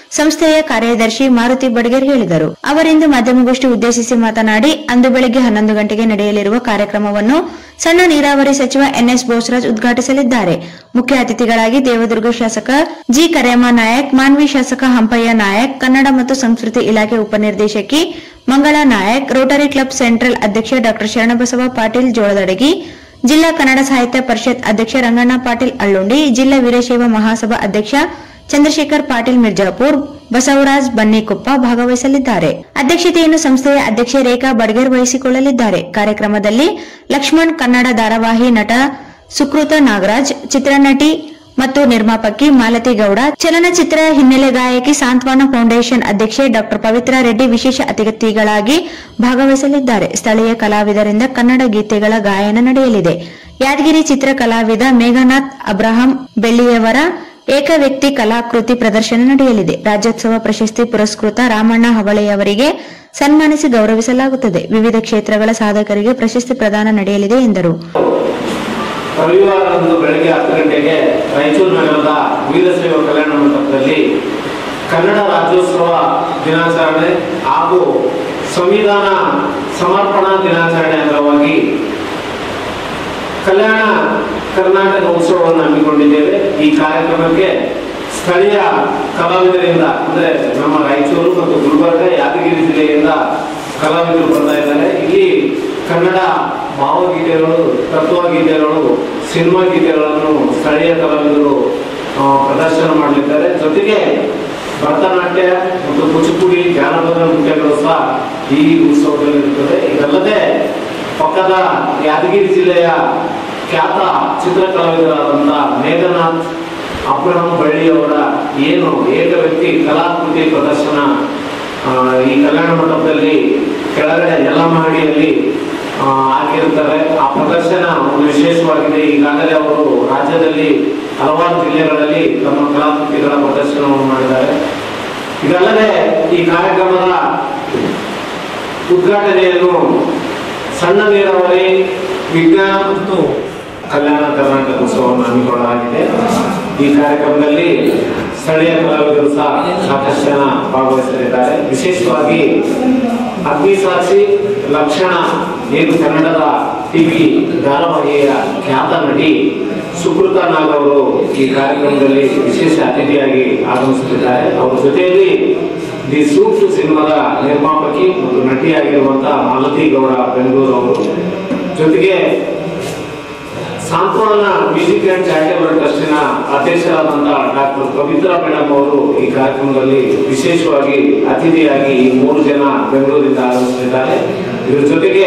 Speaker 4: ಸಂಸ್ಥೆಯ ಕಾರ್ಯದರ್ಶಿ ಮಾರುತಿ ಬಡ್ಗೇರ್ ಹೇಳಿದರು ಅವರಿಂದು ಮಾಧ್ಯಮಗೋಷ್ಠಿ ಉದ್ದೇಶಿಸಿ ಮಾತನಾಡಿ ಅಂದು ಬೆಳಗ್ಗೆ ಹನ್ನೊಂದು ಗಂಟೆಗೆ ನಡೆಯಲಿರುವ ಕಾರ್ಯಕ್ರಮವನ್ನು ಸಣ್ಣ ನೀರಾವರಿ ಸಚಿವ ಎನ್ಎಸ್ ಬೋಸರಾಜ್ ಉದ್ಘಾಟಿಸಲಿದ್ದಾರೆ ಮುಖ್ಯ ಅತಿಥಿಗಳಾಗಿ ದೇವದುರ್ಗ ಶಾಸಕ ಜಿ ಕರೇಮ ನಾಯಕ್ ಮಾನ್ವಿ ಶಾಸಕ ಹಂಪಯ್ಯ ನಾಯಕ್ ಕನ್ನಡ ಮತ್ತು ಸಂಸ್ಕೃತಿ ಇಲಾಖೆ ಉಪನಿರ್ದೇಶಕಿ Mangala Nayak Rotary club central ಅಧ್ಯಕ್ಷ ಡಾ ಶರಣಬಸವ ಪಾಟೀಲ್ ಜೋಳದಡಗಿ ಜಿಲ್ಲಾ ಕನ್ನಡ ಸಾಹಿತ್ಯ ಪರಿಷತ್ ಅಧ್ಯಕ್ಷ ರಂಗಣ್ಣ ಪಾಟೀಲ್ ಅಳ್ಳುಂಡಿ ಜಿಲ್ಲಾ ವೀರಶೈವ ಮಹಾಸಭಾ ಅಧ್ಯಕ್ಷ ಚಂದ್ರಶೇಖರ್ ಪಾಟೀಲ್ ಮಿರ್ಜಾಪುರ್ ಬಸವರಾಜ್ ಬನ್ನಿಕೊಪ್ಪ ಭಾಗವಹಿಸಲಿದ್ದಾರೆ ಅಧ್ಯಕ್ಷತೆಯನ್ನು ಸಂಸ್ಥೆಯ ಅಧ್ಯಕ್ಷೆ ರೇಖಾ ಬಡ್ಗೇರ್ ವಹಿಸಿಕೊಳ್ಳಲಿದ್ದಾರೆ ಕಾರ್ಯಕ್ರಮದಲ್ಲಿ ಲಕ್ಷ್ಮಣ್ ಕನ್ನಡ ಧಾರಾವಾಹಿ ನಟ ಸುಕೃತ ನಾಗರಾಜ್ ಚಿತ್ರನಟಿ ಮತ್ತು ನಿರ್ಮಾಪಕಿ ಮಾಲತಿ ಗೌಡ ಚಲನಚಿತ್ರ ಹಿನ್ನೆಲೆ ಗಾಯಕಿ ಸಾಂತ್ವನ ಫೌಂಡೇಶನ್ ಅಧ್ಯಕ್ಷೆ ಡಾ ಪವಿತ್ರ ರೆಡ್ಡಿ ವಿಶೇಷ ಅತಿಥಿಗಳಾಗಿ ಭಾಗವಹಿಸಲಿದ್ದಾರೆ ಸ್ಥಳೀಯ ಕಲಾವಿದರಿಂದ ಕನ್ನಡ ಗೀತೆಗಳ ಗಾಯನ ನಡೆಯಲಿದೆ ಯಾದಗಿರಿ ಚಿತ್ರ ಕಲಾವಿದ ಮೇಘನಾಥ್ ಅಬ್ರಹಾಂ ಬೆಳ್ಳಿಯವರ ಏಕ ವ್ಯಕ್ತಿ ಕಲಾಕೃತಿ ಪ್ರದರ್ಶನ ನಡೆಯಲಿದೆ ರಾಜ್ಯೋತ್ಸವ ಪ್ರಶಸ್ತಿ ಪುರಸ್ಕೃತ ರಾಮಣ್ಣ ಹವಳೆಯವರಿಗೆ ಸನ್ಮಾನಿಸಿ ಗೌರವಿಸಲಾಗುತ್ತದೆ ವಿವಿಧ ಕ್ಷೇತ್ರಗಳ ಸಾಧಕರಿಗೆ ಪ್ರಶಸ್ತಿ ಪ್ರದಾನ ನಡೆಯಲಿದೆ ಎಂದರು
Speaker 11: ರವಿವಾರದಂದು ಬೆಳಗ್ಗೆ ಹತ್ತು ಗಂಟೆಗೆ ರಾಯಚೂರು ನಗರದ ವೀರಶೈವ ಕಲ್ಯಾಣ ಮಂಟಪದಲ್ಲಿ ಕನ್ನಡ ರಾಜ್ಯೋತ್ಸವ ದಿನಾಚರಣೆ ಹಾಗೂ ಸಂವಿಧಾನ ಸಮರ್ಪಣಾ ದಿನಾಚರಣೆ ಅಂಗವಾಗಿ ಕಲ್ಯಾಣ ಕರ್ನಾಟಕ ಉತ್ಸವವನ್ನು ಹಮ್ಮಿಕೊಂಡಿದ್ದೇವೆ ಈ ಕಾರ್ಯಕ್ರಮಕ್ಕೆ ಸ್ಥಳೀಯ ಕಲಾವಿದರಿಂದ ಅಂದರೆ ನಮ್ಮ ರಾಯಚೂರು ಮತ್ತು ಗುಲ್ಬರ್ಗ ಯಾದಗಿರಿ ಜಿಲ್ಲೆಯಿಂದ ಕಲಾವಿದರು ಬರ್ತಾ ಇದ್ದಾರೆ ಇಲ್ಲಿ ಕನ್ನಡ ಭಾವಗೀತೆಗಳು ತತ್ವಗೀತೆಗಳು ಸಿನಿಮಾ ಗೀತೆಗಳನ್ನು ಸ್ಥಳೀಯ ಕಲಾವಿದರು ಆ, ಪ್ರದರ್ಶನ ಮಾಡಲಿದ್ದಾರೆ ಜೊತೆಗೆ ಭರತನಾಟ್ಯ ಮತ್ತು ಕೂಚಿಪುಡಿ ಜಾನಪದ ನೃತ್ಯಗಳು ಸಹ ಈ ಉತ್ಸವದಲ್ಲಿ ಇರುತ್ತದೆ ಇದಲ್ಲದೆ ಪಕ್ಕದ ಯಾದಗಿರಿ ಜಿಲ್ಲೆಯ ಖ್ಯಾತ ಚಿತ್ರಕಲಾವಿದರಾದಂಥ ಮೇಘನಾಥ್ ಅಬ್ರಹಂ ಬಳ್ಳಿಯವರ ಏನು ಏಕ ವ್ಯಕ್ತಿ ಕಲಾಕೃತಿ ಪ್ರದರ್ಶನ ಆ, ಈ ಕಲ್ಯಾಣ ಮಂಟಪದಲ್ಲಿ ಕೆಳಗಡೆ ಯಲ್ಲಮಹಡಿಯಲ್ಲಿ ಆ, ಹಾಕಿರ್ತಾರೆ ಆ ಪ್ರದರ್ಶನ ಒಂದು ವಿಶೇಷವಾಗಿದೆ ಈಗಾಗಲೇ ಅವರು ರಾಜ್ಯದಲ್ಲಿ ಹಲವಾರು ಜಿಲ್ಲೆಗಳಲ್ಲಿ ತಮ್ಮ ಕಲಾಕೃತಿಗಳ ಪ್ರದರ್ಶನವನ್ನು ಮಾಡಿದ್ದಾರೆ ಇದಲ್ಲದೆ ಈ ಕಾರ್ಯಕ್ರಮದ ಉದ್ಘಾಟನೆಯನ್ನು ಸಣ್ಣ ನೀರಾವರಿ ವಿಜ್ಞಾನ ಮತ್ತು ಕಲ್ಯಾಣ ಕರ್ನಾಟಕ ಉತ್ಸವವನ್ನು ಹಮ್ಮಿಕೊಳ್ಳಲಾಗಿದೆ ಈ ಕಾರ್ಯಕ್ರಮದಲ್ಲಿ ಸ್ಥಳೀಯ ಕಲಾವಿದರು ಸಹ ಸಾಕಷ್ಟು ಜನ ಭಾಗವಹಿಸಲಿದ್ದಾರೆ ವಿಶೇಷವಾಗಿ ಅಗ್ನಿಸಾಕ್ಷಿ ಲಕ್ಷಣ ಏನು ಕನ್ನಡದ ಟಿವಿ ಧಾರಾವಾಹಿಯ ಖ್ಯಾತ ನಟಿ ಸುಕೃತ ನಾಗ್ ಅವರು ಈ ಕಾರ್ಯಕ್ರಮದಲ್ಲಿ ವಿಶೇಷ ಅತಿಥಿಯಾಗಿ ಆಗಮಿಸುತ್ತಿದ್ದಾರೆ ಅವರ ಜೊತೆಯಲ್ಲಿ ದಿ ಸೂಕ್ಷ್ಮ ಸಿನಿಮಾದ ನಿರ್ಮಾಪಕಿ ಮತ್ತು ನಟಿಯಾಗಿರುವಂತಹ ಮಾಲತಿ ಗೌಡ ಬೆಂಗಳೂರು ಅವರು ಜೊತೆಗೆ ಸಾಂತ್ವನ ಮ್ಯೂಸಿಕ್ ಅಂಡ್ ಚಾರಿಟೇಬಲ್ ಟ್ರಸ್ಟಿನ ಅಧ್ಯಕ್ಷರಾದಂತಹ ಡಾಕ್ಟರ್ ಪವಿತ್ರ ಮೇಡಮ್ ಅವರು ಈ ಕಾರ್ಯಕ್ರಮದಲ್ಲಿ ವಿಶೇಷವಾಗಿ ಅತಿಥಿಯಾಗಿ ಈ ಮೂರು ಜನ ಬೆಂಗಳೂರಿಂದ ಆಗಮಿಸಲಿದ್ದಾರೆ ಇದರ ಜೊತೆಗೆ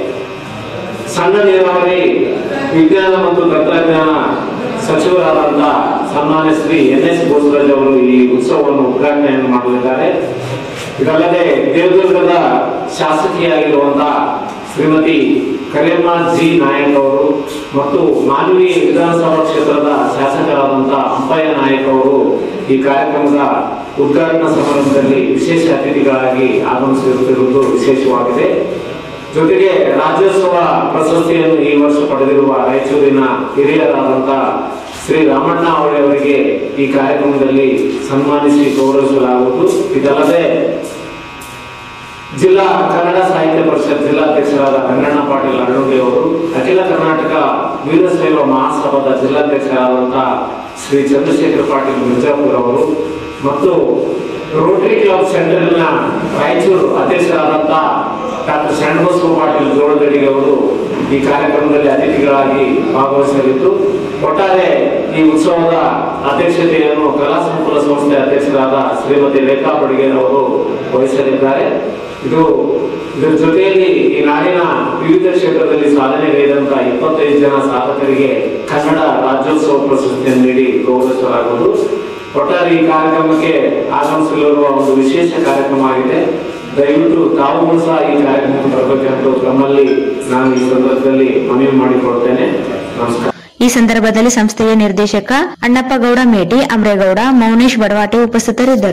Speaker 11: ಸಣ್ಣ ನೀರಾವರಿ ವಿಜ್ಞಾನ ಮತ್ತು ತಂತ್ರಜ್ಞಾನ ಸಚಿವರಾದಂತಹ ಸನ್ಮಾನ್ಯ ಶ್ರೀ ಎನ್ ಎಸ್ ಬೋಸರಾಜ್ ಅವರು ಈ ಉತ್ಸವವನ್ನು ಉದ್ಘಾಟನೆಯನ್ನು ಮಾಡಲಿದ್ದಾರೆ ಇದಲ್ಲದೆ ದೇವದುರ್ಗದ ಶಾಸಕಿಯಾಗಿರುವಂತಹ ಶ್ರೀಮತಿ ಕರಿಯಮ್ಮ ಜಿ ನಾಯಕ್ ಅವರು ಮತ್ತು ಮಾನವಿ ವಿಧಾನಸಭಾ ಕ್ಷೇತ್ರದ ಶಾಸಕರಾದಂತಹ ಅಂಪಯ್ಯ ನಾಯಕ್ ಅವರು ಈ ಕಾರ್ಯಕ್ರಮದ ಉದ್ಘಾಟನಾ ಸಮಾರಂಭದಲ್ಲಿ ವಿಶೇಷ ಅತಿಥಿಗಳಾಗಿ ಆಗಮಿಸಿರುತ್ತಿರುವುದು ವಿಶೇಷವಾಗಿದೆ ಜೊತೆಗೆ ರಾಜ್ಯೋತ್ಸವ ಪ್ರಶಸ್ತಿಯನ್ನು ಈ ವರ್ಷ ಪಡೆದಿರುವ ರಾಯಚೂರಿನ ಹಿರಿಯರಾದಂತಹ ಶ್ರೀ ರಾಮಣ್ಣ ಅವಳಿ ಅವರಿಗೆ ಈ ಕಾರ್ಯಕ್ರಮದಲ್ಲಿ ಸನ್ಮಾನಿಸಿ ಗೌರವಿಸಲಾಗುವುದು ಇದಲ್ಲದೆ ಜಿಲ್ಲಾ ಕನ್ನಡ ಸಾಹಿತ್ಯ ಪರಿಷತ್ ಜಿಲ್ಲಾಧ್ಯಕ್ಷರಾದ ರಂಗಣ್ಣ ಪಾಟೀಲ್ ಅಳ್ಳುಂಡಿ ಅವರು ಅಖಿಲ ಕರ್ನಾಟಕ ವೀರಶೈವ ಮಹಾಸಭಾದ ಜಿಲ್ಲಾಧ್ಯಕ್ಷರಾದಂತಹ ಶ್ರೀ ಚಂದ್ರಶೇಖರ್ ಪಾಟೀಲ್ ಮಿರ್ಜಾಪುರ್ ಅವರು ಮತ್ತು ರೋಟರಿ ಕ್ಲಬ್ ಸೆಂಟ್ರಲ್ನ ರಾಯಚೂರು ಅಧ್ಯಕ್ಷರಾದಂತಹ ಡಾಕ್ಟರ್ ಶರಣಬಸವ ಪಾಟೀಲ್ ಜೋಳದಡಿಗೆ ಅವರು ಈ ಕಾರ್ಯಕ್ರಮದಲ್ಲಿ ಅತಿಥಿಗಳಾಗಿ ಭಾಗವಹಿಸಲಿದ್ದು ಒಟ್ಟಾರೆ ಈ ಉತ್ಸವದ ಅಧ್ಯಕ್ಷತೆಯನ್ನು ಕಲಾ ಸಂಕುಲ ಸಂಸ್ಥೆ ಅಧ್ಯಕ್ಷರಾದ ಶ್ರೀಮತಿ ರೇಖಾ ಬಡಿಗೇರ್ ಅವರು ವಹಿಸಲಿದ್ದಾರೆ ಇದು ಇದರ ಜೊತೆಯಲ್ಲಿ ಈ ನಾಡಿನ ವಿವಿಧ ಕ್ಷೇತ್ರದಲ್ಲಿ ಸಾಧನೆಗೈದಂತಹ ಇಪ್ಪತ್ತೈದು ಜನ ಸಾಧಕರಿಗೆ ಕನ್ನಡ ರಾಜ್ಯೋತ್ಸವ ಪ್ರಶಸ್ತಿಯನ್ನು ನೀಡಿ ಗೌರವಿಸಲಾಗುವುದು ಒಟ್ಟಾರೆ ಈ ಕಾರ್ಯಕ್ರಮಕ್ಕೆ ಆಗಮಿಸಲಿರುವ ಒಂದು ವಿಶೇಷ ಕಾರ್ಯಕ್ರಮ ಆಗಿದೆ ದಯವಿಟ್ಟು ತಾವುಗಳು ಸಹ ಈ ಕಾರ್ಯಕ್ರಮಕ್ಕೆ ಬರಬೇಕೆಂದು ತಮ್ಮಲ್ಲಿ ನಾನು ಈ ಸಂದರ್ಭದಲ್ಲಿ ಮನವಿ ಮಾಡಿಕೊಳ್ತೇನೆ ನಮಸ್ಕಾರ
Speaker 4: ಈ ಸಂದರ್ಭದಲ್ಲಿ ಸಂಸ್ಥೆಯ ನಿರ್ದೇಶಕ ಅಣ್ಣಪ್ಪ ಗೌಡ ಮೇಟಿ ಅಮ್ರೇಗೌಡ ಮೌನೇಶ್ ಬಡವಾಟೆ ಉಪಸ್ಥಿತರಿದ್ದರು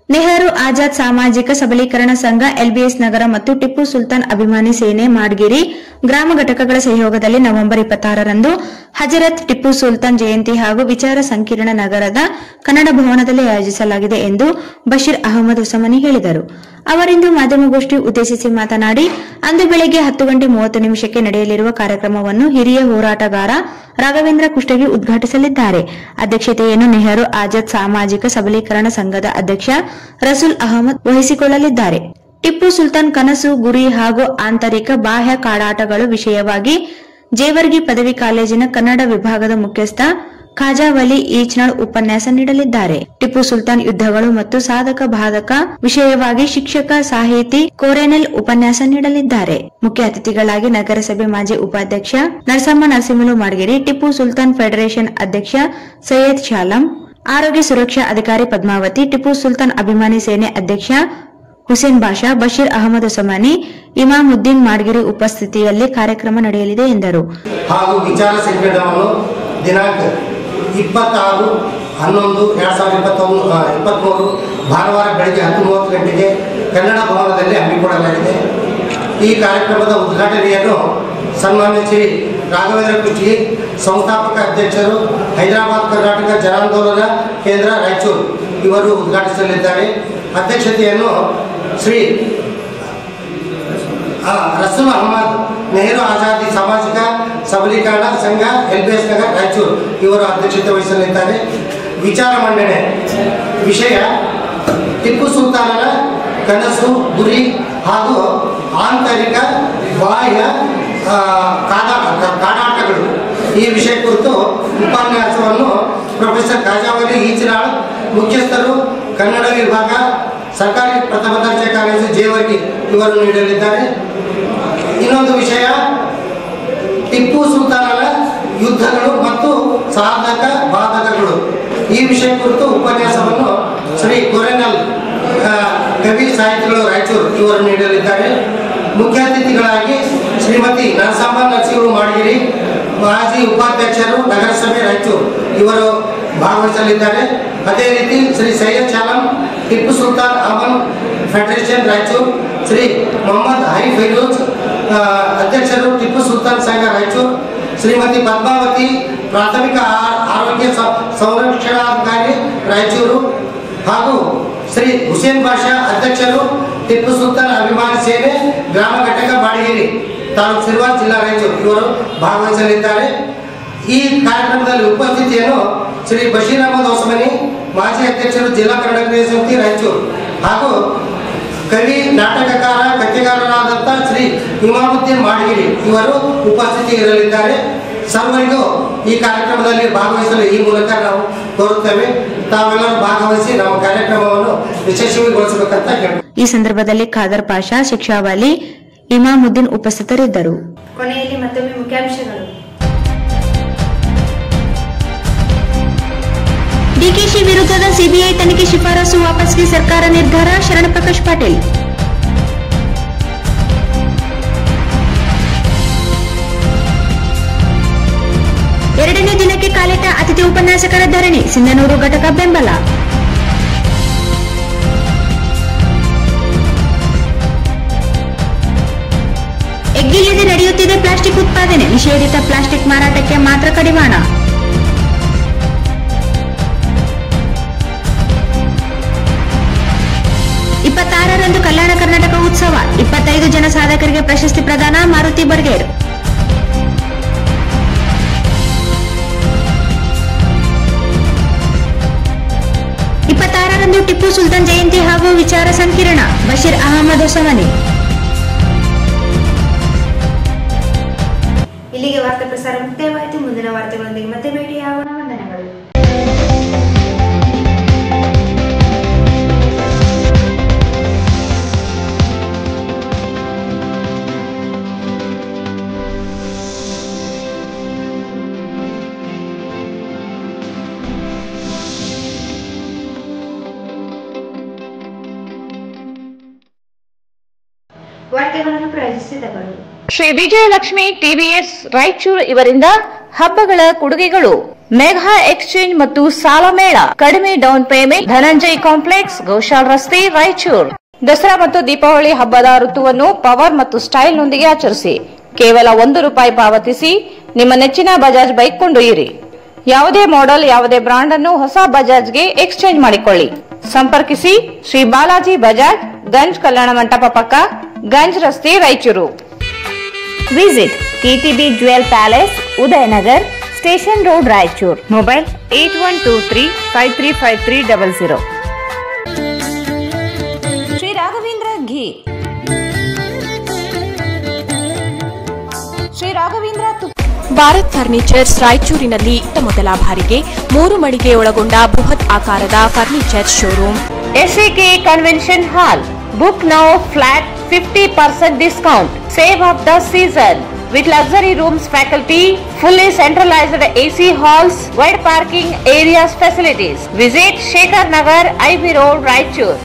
Speaker 4: ನೆಹರು ಆಜಾದ್ ಸಾಮಾಜಿಕ ಸಬಲೀಕರಣ ಸಂಘ ಎಲ್ಬಿಎಸ್ ನಗರ ಮತ್ತು ಟಿಪ್ಪು ಸುಲ್ತಾನ್ ಅಭಿಮಾನಿ ಸೇನೆ ಮಾಡ್ಗಿರಿ ಗ್ರಾಮ ಘಟಕಗಳ ಸಹಯೋಗದಲ್ಲಿ ನವೆಂಬರ್ ಇಪ್ಪತ್ತಾರರಂದು ಹಜರತ್ ಟಿಪ್ಪು ಸುಲ್ತಾನ್ ಜಯಂತಿ ಹಾಗೂ ವಿಚಾರ ಸಂಕಿರಣ ನಗರದ ಕನ್ನಡ ಭವನದಲ್ಲಿ ಆಯೋಜಿಸಲಾಗಿದೆ ಎಂದು ಬಶೀರ್ ಅಹಮದ್ ಹುಸಮನಿ ಹೇಳಿದರು ಅವರಿಂದು ಮಾಧ್ಯಮಗೋಷ್ಠಿ ಉದ್ದೇಶಿಸಿ ಮಾತನಾಡಿ ಅಂದು ಬೆಳಗ್ಗೆ ಹತ್ತು ಗಂಟೆ ಮೂವತ್ತು ನಿಮಿಷಕ್ಕೆ ನಡೆಯಲಿರುವ ಕಾರ್ಯಕ್ರಮವನ್ನು ಹಿರಿಯ ಹೋರಾಟಗಾರ ರಾಘವೇಂದ್ರ ಕುಷ್ಟಗಿ ಉದ್ಘಾಟಿಸಲಿದ್ದಾರೆ ಅಧ್ಯಕ್ಷತೆಯನ್ನು ನೆಹರು ಆಜಾದ್ ಸಾಮಾಜಿಕ ಸಬಲೀಕರಣ ಸಂಘದ ಅಧ್ಯಕ್ಷ ರಸೂಲ್ ಅಹಮದ್ ವಹಿಸಿಕೊಳ್ಳಲಿದ್ದಾರೆ ಟಿಪ್ಪು ಸುಲ್ತಾನ್ ಕನಸು ಗುರಿ ಹಾಗೂ ಆಂತರಿಕ ಬಾಹ್ಯ ಕಾಡಾಟಗಳು ವಿಷಯವಾಗಿ ಜೇವರ್ಗಿ ಪದವಿ ಕಾಲೇಜಿನ ಕನ್ನಡ ವಿಭಾಗದ ಮುಖ್ಯಸ್ಥ ಖಾಜಾವಲಿ ಈಚ್ನಾಳ್ ಉಪನ್ಯಾಸ ನೀಡಲಿದ್ದಾರೆ ಟಿಪ್ಪು ಸುಲ್ತಾನ್ ಯುದ್ಧಗಳು ಮತ್ತು ಸಾಧಕ ಬಾಧಕ ವಿಷಯವಾಗಿ ಶಿಕ್ಷಕ ಸಾಹಿತಿ ಕೋರೆನೆಲ್ ಉಪನ್ಯಾಸ ನೀಡಲಿದ್ದಾರೆ ಮುಖ್ಯ ಅತಿಥಿಗಳಾಗಿ ನಗರಸಭೆ ಮಾಜಿ ಉಪಾಧ್ಯಕ್ಷ ನರಸಮ್ಮ ನರಸಿಂಹಲು ಮಾಡ್ಗಿರಿ ಟಿಪ್ಪು ಸುಲ್ತಾನ್ ಫೆಡರೇಷನ್ ಅಧ್ಯಕ್ಷ ಸೈಯದ್ ಶಾಲಂ ಆರೋಗ್ಯ ಸುರಕ್ಷಾ ಅಧಿಕಾರಿ ಪದ್ಮಾವತಿ ಟಿಪ್ಪು ಸುಲ್ತಾನ್ ಅಭಿಮಾನಿ ಸೇನೆ ಅಧ್ಯಕ್ಷ ಹುಸೇನ್ ಬಾಷಾ ಬಶೀರ್ ಅಹಮದ್ ಉಸಮಾನಿ ಇಮಾಮುದ್ದೀನ್ ಮಾಡ್ಗಿರಿ ಉಪಸ್ಥಿತಿಯಲ್ಲಿ ಕಾರ್ಯಕ್ರಮ ನಡೆಯಲಿದೆ ಎಂದರು
Speaker 12: ಹಾಗೂ ವಿಚಾರ ಸಂಕಿರಣವನ್ನು ದಿನಾಂಕ ಇಪ್ಪತ್ತಾರು ಹನ್ನೊಂದು ಎರಡು ಸಾವಿರದ ಇಪ್ಪತ್ತೊಂದು ಆ, ಇಪ್ಪತ್ತ್ಮೂರು ಭಾನುವಾರ ಬೆಳಗ್ಗೆ ಹತ್ತು ಮೂವತ್ತು ಗಂಟೆಗೆ ಕನ್ನಡ ಭವನದಲ್ಲಿ ಹಮ್ಮಿಕೊಳ್ಳಲಾಗಿದೆ ಈ ಕಾರ್ಯಕ್ರಮದ ಉದ್ಘಾಟನೆಯನ್ನು ಸನ್ಮಾನ್ಯ ಶ್ರೀ ರಾಘವೇಂದ್ರ ಕುಷ್ಟಗಿ ಸಂಸ್ಥಾಪಕ ಅಧ್ಯಕ್ಷರು ಹೈದರಾಬಾದ್ ಕರ್ನಾಟಕ ಜನಾಂದೋಲನ ಕೇಂದ್ರ ರಾಯಚೂರು ಇವರು ಉದ್ಘಾಟಿಸಲಿದ್ದಾರೆ ಅಧ್ಯಕ್ಷತೆಯನ್ನು ಶ್ರೀ ಆ, ರಸೂಲ್ ಅಹಮದ್ ನೆಹರು ಆಜಾದಿ ಸಾಮಾಜಿಕ ಸಬಲೀಕರಣ ಸಂಘ L B S Nagar Raichur ಇವರು ಅಧ್ಯಕ್ಷತೆ ವಹಿಸಲಿದ್ದಾರೆ ವಿಚಾರ ಮಂಡನೆ ವಿಷಯ ಟಿಪ್ಪು ಸುಲ್ತಾನನ ಕನಸು ಗುರಿ ಹಾಗೂ ಆಂತರಿಕ ಬಾಹ್ಯ ಆ, ಕಾದಾ- ಕಾಡಾಟಗಳು ಈ ವಿಷಯ ಕುರಿತು ಉಪನ್ಯಾಸವನ್ನು ಪ್ರೊಫೆಸರ್ ಕಾಜಾವಲಿ ಈಚನಾಳ್ ಮುಖ್ಯಸ್ಥರು ಕನ್ನಡ ವಿಭಾಗ ಸರ್ಕಾರಿ ಪ್ರಥಮ ದರ್ಜೆ ಕಾಲೇಜು ಜೇವರ್ಗಿ ಇವರು ನೀಡಲಿದ್ದಾರೆ ಇನ್ನೊಂದು ವಿಷಯ ಟಿಪ್ಪು ಸುಲ್ತಾನನ ಯುದ್ಧಗಳು ಮತ್ತು ಸಾಧಕ ಬಾಧಕಗಳು ಈ ವಿಷಯ ಕುರಿತು ಉಪನ್ಯಾಸವನ್ನು ಶ್ರೀ ಕೊರೆನಲ್ ಆ, ಕವಿ ಸಾಹಿತಿಗಳು ರಾಯಚೂರು ಇವರು ನೀಡಲಿದ್ದಾರೆ ಮುಖ್ಯ ಅತಿಥಿಗಳಾಗಿ ಶ್ರೀಮತಿ ನರಸಮ್ಮ ನರಸಿಂಹ ಮಾಡಗಿರಿ ಮಾಜಿ ಉಪಾಧ್ಯಕ್ಷರು ನಗರಸಭೆ ರಾಯಚೂರು ಇವರು ಭಾಗವಹಿಸಲಿದ್ದಾರೆ ಅದೇ ರೀತಿ ಶ್ರೀ ಸೈಯದ್ ಶಾಲಂ ಟಿಪ್ಪು ಸುಲ್ತಾನ್ ಅಮನ್ ಫೆಡರೇಷನ್ ರಾಯಚೂರು ಶ್ರೀ ಮೊಹಮ್ಮದ್ ಹೈ ಫೈರೋಜ್ ಆ, ಅಧ್ಯಕ್ಷರು ಟಿಪ್ಪು ಸುಲ್ತಾನ್ ಸಂಘ ರಾಯಚೂರು ಶ್ರೀಮತಿ ಪದ್ಮಾವತಿ ಪ್ರಾಥಮಿಕ ಆ- ಆರೋಗ್ಯ ಸ- ಸಂರಕ್ಷಣಾಧಿಕಾರಿ ರಾಯಚೂರು ಹಾಗೂ ಶ್ರೀ ಹುಸೇನ್ ಬಾಷಾ ಅಧ್ಯಕ್ಷರು ಟಿಪ್ಪು ಸುಲ್ತಾನ್ ಅಭಿಮಾನಿ ಸೇನೆ ಗ್ರಾಮ ಘಟಕ ಬಾಡಿಗೇರಿ ತಾಲೂಕು ಸಿರ್ವಾರ್ ಜಿಲ್ಲಾ ರಾಯಚೂರು ಇವರು ಭಾಗವಹಿಸಲಿದ್ದಾರೆ ಈ ಕಾರ್ಯಕ್ರಮದಲ್ಲಿ ಉಪಸ್ಥಿತಿಯನ್ನು ಶ್ರೀ ಬಶೀರ್ ಅಹಮದ್ ಹೊಸಮನಿ ಮಾಜಿ ಅಧ್ಯಕ್ಷರು ಜಿಲ್ಲಾ ಕನ್ನಡ ಕ್ರಿಯಾ ಸಮಿತಿ ರಾಯಚೂರು ಹಾಗೂ ಕವಿ ನಾಟಕಕಾರ ಕಥೆಗಾರರಾದಂಥ ಶ್ರೀ ಇಮಾಮುದ್ದೀನ್ ಮಾಡಗಿರಿ ಇವರು ಉಪಸ್ಥಿತಿ ಇರಲಿದ್ದಾರೆ ಸರ್ವರಿಗೂ ಈ ಕಾರ್ಯಕ್ರಮದಲ್ಲಿ ಭಾಗವಹಿಸಲು ಈ ಮೂಲಕ ನಾವು ಕೋರುತ್ತೇವೆ ತಾವೆಲ್ಲರೂ ಭಾಗವಹಿಸಿ ನಮ್ಮ ಕಾರ್ಯಕ್ರಮವನ್ನು ಯಶಸ್ವಿಗೊಳಿಸಬೇಕಂತ ಕೇಳಿ
Speaker 4: ಈ ಸಂದರ್ಭದಲ್ಲಿ ಖಾದರ್ ಪಾಷಾ ಶಿಕ್ಷಾವಾಲಿ ಇಮಾಮುದ್ದೀನ್ ಉಪಸ್ಥಿತರಿದ್ದರು
Speaker 1: ಕೊನೆಯಲ್ಲಿ ಮತ್ತೊಮ್ಮೆ ಮುಖ್ಯಾಂಶಗಳು
Speaker 4: ಡಿಕೆಶಿ ವಿರುದ್ಧದ ಸಿಬಿಐ ತನಿಖೆ ಶಿಫಾರಸು ವಾಪಸ್ಗೆ ಸರ್ಕಾರ ನಿರ್ಧಾರ ಶರಣಪ್ರಕಾಶ್ ಪಾಟೀಲ್ ಎರಡನೇ ದಿನಕ್ಕೆ ಕಾಲಿಟ್ಟ ಅತಿಥಿ ಉಪನ್ಯಾಸಕರ ಧರಣಿ ಸಿಂಧನೂರು ಘಟಕ ಬೆಂಬಲ ಎಗ್ಗಿಲ್ಲದೆ ನಡೆಯುತ್ತಿದೆ ಪ್ಲಾಸ್ಟಿಕ್ ಉತ್ಪಾದನೆ ನಿಷೇಧಿತ ಪ್ಲಾಸ್ಟಿಕ್ ಮಾರಾಟಕ್ಕೆ ಮಾತ್ರ ಕಡಿವಾಣ ಇಪ್ಪತ್ತಾರರಂದು ಕಲ್ಯಾಣ ಕರ್ನಾಟಕ ಉತ್ಸವ ಇಪ್ಪತ್ತೈದು ಜನ ಸಾಧಕರಿಗೆ ಪ್ರಶಸ್ತಿ ಪ್ರದಾನ ಮಾರುತಿ ಬರ್ಗೇರ್ ಇಪ್ಪತ್ತಾರರಂದು ಟಿಪ್ಪು ಸುಲ್ತಾನ್ ಜಯಂತಿ ಹಾಗೂ ವಿಚಾರ ಸಂಕಿರಣ ಬಶೀರ್ ಅಹಮದ್ ಹೊಸಮನಿ
Speaker 1: ಇಲ್ಲಿಗೆ ವಾರ್ತಾ ಪ್ರಸಾರ ಮುಕ್ತಾಯವಾಯಿತು ಮುಂದಿನ ವಾರ್ತೆಗಳೊಂದಿಗೆ ಮತ್ತೆ ಭೇಟಿಯಾಗೋಣ ವಂದನೆಗಳು ವಾರ್ತೆಗಳನ್ನು ಪ್ರಾಯೋಜಿಸಿದವರು
Speaker 2: ಶ್ರೀ ವಿಜಯಲಕ್ಷ್ಮಿ ಟಿವಿಎಸ್ ರಾಯಚೂರು ಇವರಿಂದ ಹಬ್ಬಗಳ ಕೊಡುಗೆಗಳು ಮೆಗಾ ಎಕ್ಸ್ಚೇಂಜ್ ಮತ್ತು ಸಾಲ ಮೇಳ ಕಡಿಮೆ down payment Dhananjay complex Goshal ರಸ್ತೆ ರಾಯಚೂರು ದಸರಾ ಮತ್ತು ದೀಪಾವಳಿ ಹಬ್ಬದ ಋತುವನ್ನು ಪವರ್ ಮತ್ತು ಸ್ಟೈಲ್ನೊಂದಿಗೆ ಆಚರಿಸಿ ಕೇವಲ ಒಂದು ರೂಪಾಯಿ ಪಾವತಿಸಿ ನಿಮ್ಮ ನೆಚ್ಚಿನ ಬಜಾಜ್ ಬೈಕ್ ಕೊಂಡೊಯ್ಯಿರಿ ಯಾವುದೇ ಮಾಡೆಲ್ ಯಾವುದೇ ಬ್ರಾಂಡ್ ಅನ್ನು ಹೊಸ ಬಜಾಜ್ಗೆ ಎಕ್ಸ್ಚೇಂಜ್ ಮಾಡಿಕೊಳ್ಳಿ ಸಂಪರ್ಕಿಸಿ ಶ್ರೀ ಬಾಲಾಜಿ ಬಜಾಜ್ ಗಂಜ್ ಕಲ್ಯಾಣ ಮಂಟಪ ಪಕ್ಕ ಗಂಜ್ ರಸ್ತೆ Raichur
Speaker 13: visit KTB jewel palace Udayanagar station road Raichur mobile eight one two three five three five three double zero
Speaker 2: Shri Raghavendra ghee Shri Raghavendra ತುಪ್ಪ
Speaker 3: ಭಾರತ್ ಫರ್ನಿಚರ್ಸ್ ರಾಯಚೂರಿನಲ್ಲಿ ಇತ್ತ ಮೊದಲ ಬಾರಿಗೆ ಮೂರು ಮಳಿಗೆ ಒಳಗೊಂಡ ಬೃಹತ್ ಆಕಾರದ furniture showroom
Speaker 2: SAK Convention Hall. Book now flat 50% discount. Save of the season. With luxury rooms faculty, fully centralized AC halls, wide parking areas facilities. Visit Shekhar Nagar, IB Road, Raichur.